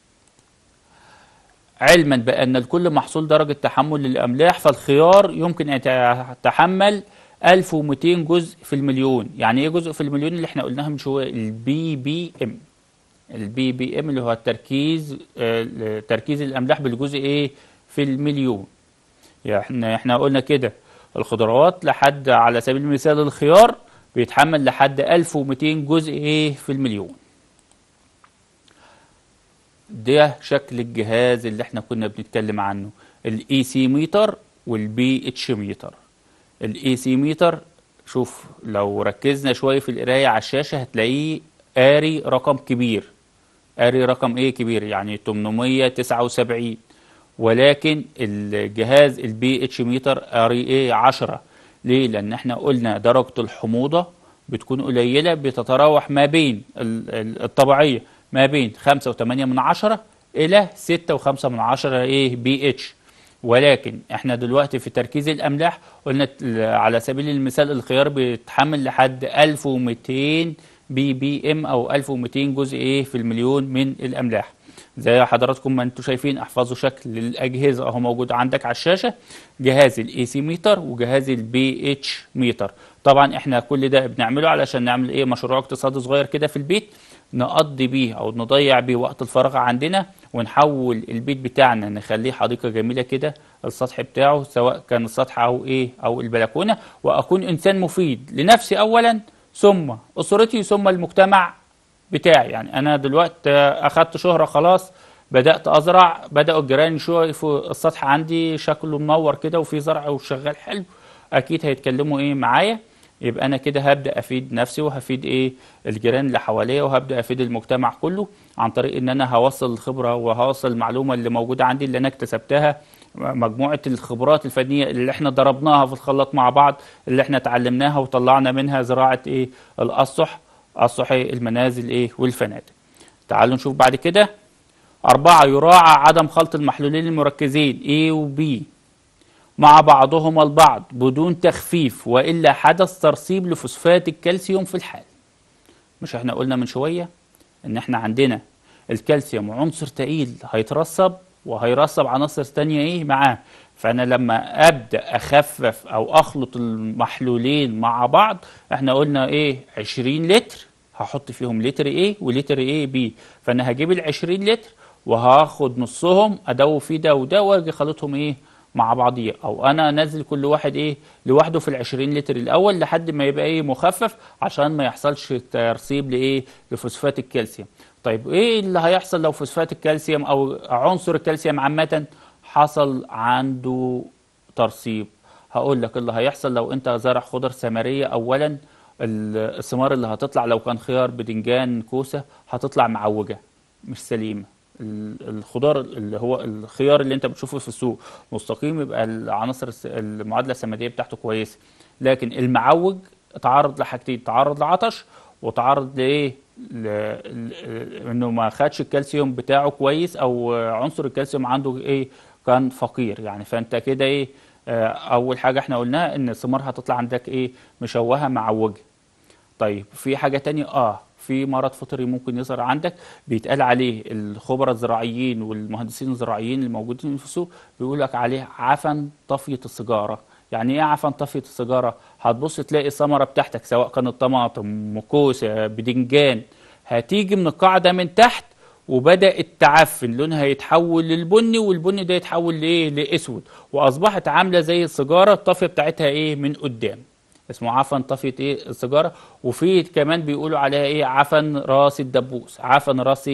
علما بأن الكل محصول درجة تحمل للأملاح فالخيار يمكن أن يتحمل 1200 جزء في المليون يعني ايه جزء في المليون اللي احنا قلناها من شويه البي بي ام البي بي ام اللي هو التركيز آه، تركيز الاملاح بالجزء ايه في المليون يعني احنا احنا قلنا كده الخضروات لحد على سبيل المثال الخيار بيتحمل لحد 1200 جزء ايه في المليون ده شكل الجهاز اللي احنا كنا بنتكلم عنه الاي سي ميتر والبي اتش ميتر الاي سي ميتر شوف لو ركزنا شويه في القرايه على الشاشه هتلاقيه قاري رقم كبير قاري رقم ايه كبير يعني 879 ولكن الجهاز البي اتش ميتر قاري ايه 10 ليه لان احنا قلنا درجه الحموضه بتكون قليله بتتراوح ما بين الطبيعيه ما بين 5 و8 من عشرة إلى 6 و5 من عشرة إيه بي اتش ولكن احنا دلوقتي في تركيز الأملاح قلنا على سبيل المثال الخيار بيتحمل لحد 1200 بي بي ام أو 1200 جزء إيه في المليون من الأملاح زي حضراتكم ما انتم شايفين احفظوا شكل الاجهزه اهو موجود عندك على الشاشه جهاز الاي سي ميتر وجهاز البي اتش ميتر طبعا احنا كل ده بنعمله علشان نعمل ايه مشروع اقتصادي صغير كده في البيت نقضي بيه او نضيع بيه وقت الفراغ عندنا ونحول البيت بتاعنا نخليه حديقه جميله كده السطح بتاعه سواء كان السطح او ايه او البلكونه واكون انسان مفيد لنفسي اولا ثم اسرتي ثم المجتمع بتاعي يعني انا دلوقتي اخدت شهره خلاص بدات ازرع بداوا الجيران يشوفوا السطح عندي شكله منور كده وفي زرع وشغال حلو اكيد هيتكلموا ايه معايا يبقى انا كده هبدا افيد نفسي وهفيد ايه الجيران اللي حواليا وهبدا افيد المجتمع كله عن طريق ان انا هوصل الخبره وهوصل المعلومه اللي موجوده عندي اللي انا اكتسبتها مجموعه الخبرات الفنيه اللي احنا ضربناها في الخلاط مع بعض اللي احنا اتعلمناها وطلعنا منها زراعه ايه الاسطح اسطح المنازل ايه والفنادق تعالوا نشوف بعد كده أربعة يراعى عدم خلط المحلولين المركزين A و B مع بعضهما البعض بدون تخفيف وإلا حدث ترسيب لفوسفات الكالسيوم في الحال مش احنا قلنا من شوية ان احنا عندنا الكالسيوم عنصر تقيل هيترسب وهيرسب عناصر تانية ايه معاه فانا لما ابدا اخفف او اخلط المحلولين مع بعض احنا قلنا ايه 20 لتر هحط فيهم لتر ايه ولتر ايه بي فانا هجيب ال 20 لتر وهاخد نصهم ادوب فيه ده وده واجي خلطهم ايه مع بعضيه او انا انزل كل واحد ايه لوحده في ال 20 لتر الاول لحد ما يبقى ايه مخفف عشان ما يحصلش ترسيب لايه لفوسفات الكالسيوم طيب ايه اللي هيحصل لو فوسفات الكالسيوم او عنصر الكالسيوم عامه حصل عنده ترسيب هقول لك اللي هيحصل لو انت زارع خضر ثمريه اولا الثمار اللي هتطلع لو كان خيار بدنجان كوسه هتطلع معوجه مش سليمه الخضار اللي هو الخيار اللي انت بتشوفه في السوق مستقيم يبقى العناصر المعادله السماديه بتاعته كويسه لكن المعوج تعرض لحاجتين تعرض لعطش وتعرض لايه انه ما خدش الكالسيوم بتاعه كويس او عنصر الكالسيوم عنده ايه كان فقير يعني فانت كده ايه آه، اول حاجه احنا قلناها ان الثمار هتطلع عندك ايه مشوهه معوجه طيب في حاجه تانية اه في مرض فطري ممكن يظهر عندك بيتقال عليه الخبراء الزراعيين والمهندسين الزراعيين الموجودين في السوق بيقول لك عليه عفن طفيه السيجاره يعني ايه عفن طفيه السيجاره هتبص تلاقي الثمره بتاعتك سواء كانت طماطم مكوسه بدنجان هتيجي من القاعده من تحت وبدات تعفن لونها يتحول للبني والبني ده يتحول لايه لاسود واصبحت عامله زي السيجاره الطافيه بتاعتها ايه من قدام اسمه عفن طفيه ايه السيجاره وفي كمان بيقولوا عليها ايه عفن راس الدبوس عفن راس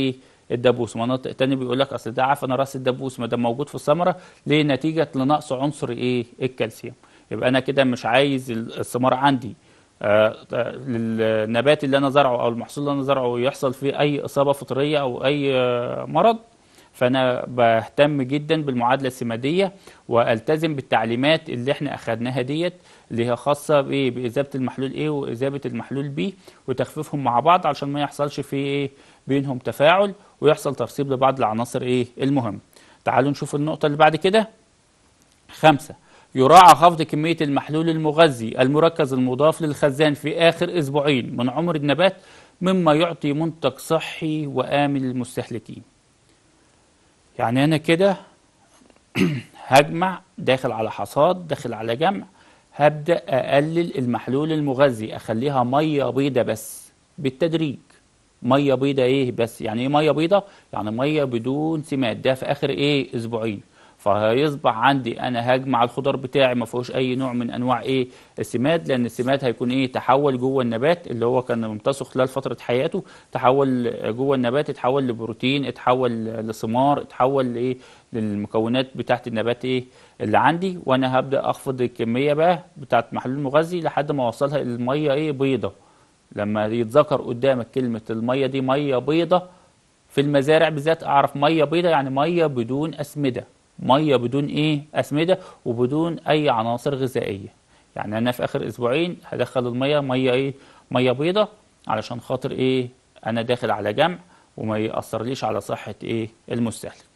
الدبوس مناطق تاني بيقول لك اصل ده عفن راس الدبوس ما ده موجود في الثمره ليه نتيجه لنقص عنصر ايه الكالسيوم يبقى انا كده مش عايز الثمار عندي آه، آه، للنبات اللي انا زرعه او المحصول اللي انا زرعه يحصل فيه اي اصابه فطريه او اي آه، مرض فانا بهتم جدا بالمعادله السماديه والتزم بالتعليمات اللي احنا اخدناها ديت اللي هي خاصه بايه باذابه المحلول ايه واذابه المحلول بي وتخفيفهم مع بعض عشان ما يحصلش في ايه بينهم تفاعل ويحصل ترسيب لبعض العناصر ايه المهمه تعالوا نشوف النقطه اللي بعد كده خمسة يراعى خفض كمية المحلول المغذي المركز المضاف للخزان في آخر أسبوعين من عمر النبات مما يعطي منتج صحي وآمن للمستهلكين يعني أنا كده هجمع داخل على حصاد داخل على جمع هبدأ أقلل المحلول المغذي أخليها مية بيضة بس بالتدريج مية بيضة إيه بس يعني إيه مية بيضة يعني مية بدون سماد ده في آخر إيه أسبوعين فهيصبح عندي انا هجمع الخضار بتاعي ما فيهوش اي نوع من انواع ايه السماد لان السماد هيكون ايه تحول جوه النبات اللي هو كان ممتصه خلال فتره حياته تحول جوه النبات اتحول لبروتين اتحول لثمار اتحول لايه للمكونات بتاعه النبات ايه اللي عندي وانا هبدا اخفض الكميه بقى بتاعه محلول مغذي لحد ما اوصلها الميه ايه بيضه لما يتذكر قدامك كلمه الميه دي ميه بيضه في المزارع بالذات اعرف ميه بيضه يعني ميه بدون اسمده ميه بدون ايه اسمده وبدون اي عناصر غذائيه يعني انا في اخر اسبوعين هدخل الميه ميه ايه ميه بيضه علشان خاطر ايه انا داخل على جمع وما ياثرليش على صحه ايه المستهلك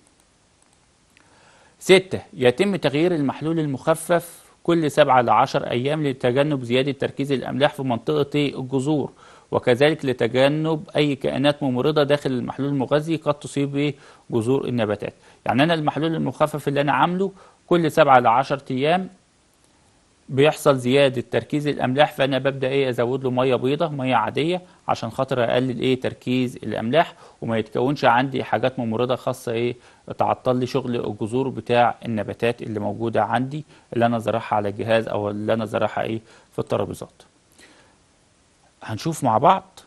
ستة يتم تغيير المحلول المخفف كل سبعة لعشر أيام لتجنب زيادة تركيز الأملاح في منطقة الجذور وكذلك لتجنب أي كائنات ممرضة داخل المحلول المغذي قد تصيب جذور النباتات يعني أنا المحلول المخفف اللي أنا عامله كل سبعة لعشر أيام بيحصل زيادة تركيز الأملاح فأنا ببدأ إيه أزود له مية بيضة مية عادية عشان خاطر أقلل إيه تركيز الأملاح وما يتكونش عندي حاجات ممرضة خاصة إيه تعطل لي شغل الجذور بتاع النباتات اللي موجودة عندي اللي أنا زرعها على الجهاز أو اللي أنا زرعها إيه في الترابيزات هنشوف مع بعض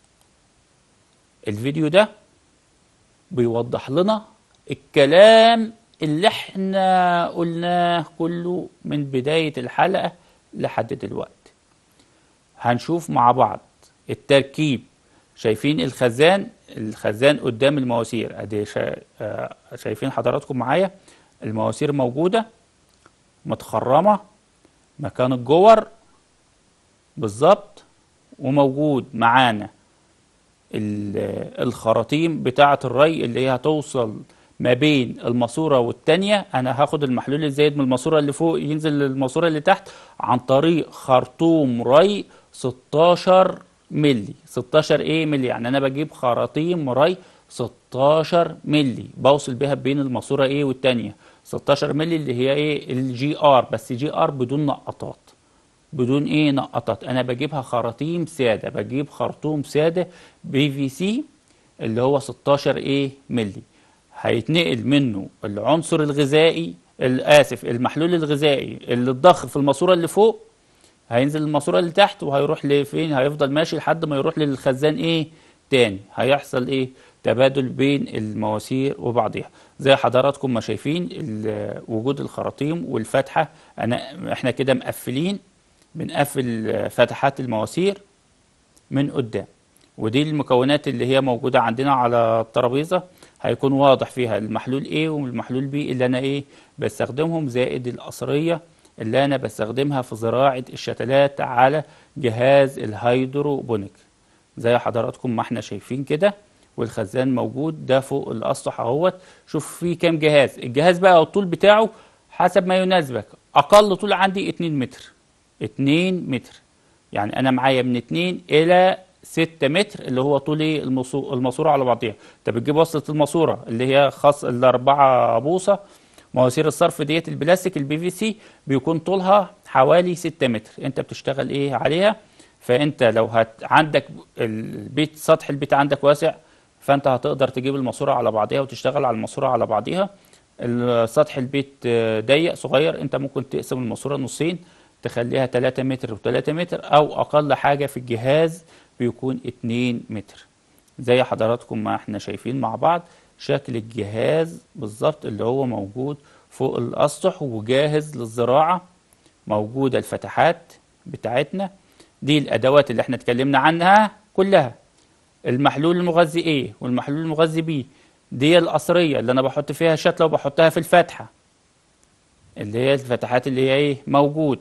الفيديو ده بيوضح لنا الكلام اللي احنا قلناه كله من بداية الحلقة لحد دلوقتي هنشوف مع بعض التركيب شايفين الخزان الخزان قدام المواسير ادي شا... آه، شايفين حضراتكم معايا المواسير موجودة متخرمة مكان الجور بالظبط وموجود معانا الخراطيم بتاعة الري اللي هي هتوصل ما بين الماسورة والتانية أنا هاخد المحلول الزايد من الماسورة اللي فوق ينزل للماسورة اللي تحت عن طريق خرطوم ري 16 ملي 16 ايه ملي يعني أنا بجيب خراطيم ري 16 ملي بوصل بيها بين الماسورة ايه والتانية 16 ملي اللي هي ايه الجي ار بس جي ار بدون نقطات بدون ايه نقطات انا بجيبها خراطيم ساده بجيب خرطوم ساده بي في سي اللي هو 16 ايه ملي هيتنقل منه العنصر الغذائي اسف المحلول الغذائي اللي اتضخ في الماسوره اللي فوق هينزل الماسوره اللي تحت وهيروح لفين هيفضل ماشي لحد ما يروح للخزان ايه تاني هيحصل ايه تبادل بين المواسير وبعضها زي حضراتكم ما شايفين وجود الخراطيم والفتحه انا احنا كده مقفلين بنقفل فتحات المواسير من قدام ودي المكونات اللي هي موجودة عندنا على الترابيزة هيكون واضح فيها المحلول A والمحلول B اللي أنا إيه بستخدمهم زائد القصرية اللي أنا بستخدمها في زراعة الشتلات على جهاز الهيدروبونيك زي حضراتكم ما احنا شايفين كده والخزان موجود ده فوق الأسطح اهوت شوف فيه كام جهاز الجهاز بقى الطول بتاعه حسب ما يناسبك أقل طول عندي 2 متر 2 متر يعني انا معايا من 2 الى 6 متر اللي هو طول الماسوره على بعضها انت بتجيب وصله الماسوره اللي هي خاص الاربعه بوصه مواسير الصرف ديت البلاستيك البي في سي بيكون طولها حوالي 6 متر انت بتشتغل ايه عليها فانت لو هت عندك البيت سطح البيت عندك واسع فانت هتقدر تجيب الماسوره على بعضها وتشتغل على الماسوره على بعضها سطح البيت ضيق صغير انت ممكن تقسم الماسوره نصين تخليها 3 متر و3 متر او اقل حاجه في الجهاز بيكون 2 متر زي حضراتكم ما احنا شايفين مع بعض شكل الجهاز بالظبط اللي هو موجود فوق الأسطح وجاهز للزراعة موجودة الفتحات بتاعتنا دي الأدوات اللي احنا اتكلمنا عنها كلها المحلول المغذي ايه والمحلول المغذي بي دي القصرية اللي انا بحط فيها شتلة وبحطها في الفتحة اللي هي الفتحات اللي هي ايه موجودة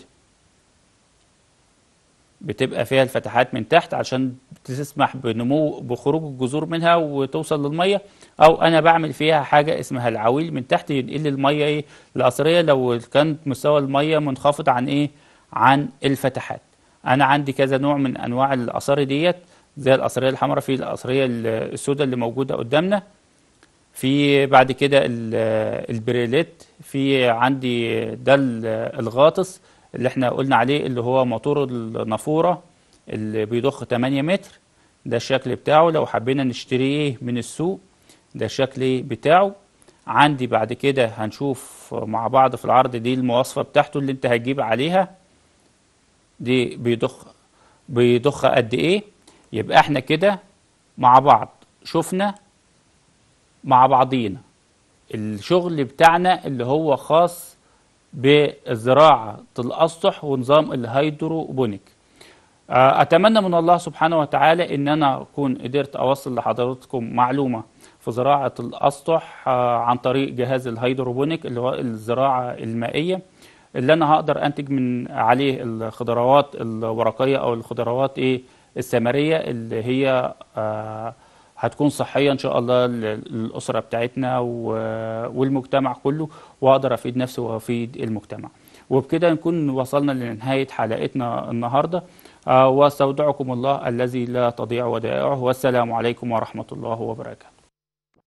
بتبقى فيها الفتحات من تحت عشان تسمح بنمو بخروج الجذور منها وتوصل للميه او انا بعمل فيها حاجه اسمها العويل من تحت ينقل لي الميه ايه القصريه لو كان مستوى الميه منخفض عن ايه عن الفتحات انا عندي كذا نوع من انواع القصاري ديت زي القصريه الحمراء في القصريه السوداء اللي موجوده قدامنا في بعد كده ال- البريليت في عندي ده ال- الغاطس اللي احنا قلنا عليه اللي هو موتور النافورة اللي بيضخ 8 متر ده الشكل بتاعه لو حبينا نشتريه من السوق ده الشكل بتاعه عندي بعد كده هنشوف مع بعض في العرض دي المواصفة بتاعته اللي انت هتجيب عليها دي بيضخ بيضخ قد ايه يبقى احنا كده مع بعض شفنا مع بعضينا الشغل بتاعنا اللي هو خاص بزراعة الأسطح ونظام الهيدروبونيك آه، أتمنى من الله سبحانه وتعالى إن أنا أكون قدرت أوصل لحضراتكم معلومة في زراعة الأسطح آه، عن طريق جهاز الهيدروبونيك اللي هو الزراعة المائية اللي أنا هقدر أنتج من عليه الخضروات الورقية أو الخضروات إيه الثمرية اللي هي آه، هتكون صحية إن شاء الله لل- للأسرة بتاعتنا و- والمجتمع كله وأقدر أفيد نفسي وأفيد المجتمع وبكده نكون وصلنا لنهاية حلقتنا النهاردة آه، واستودعكم الله الذي لا تضيع ودائعه والسلام عليكم ورحمة الله وبركاته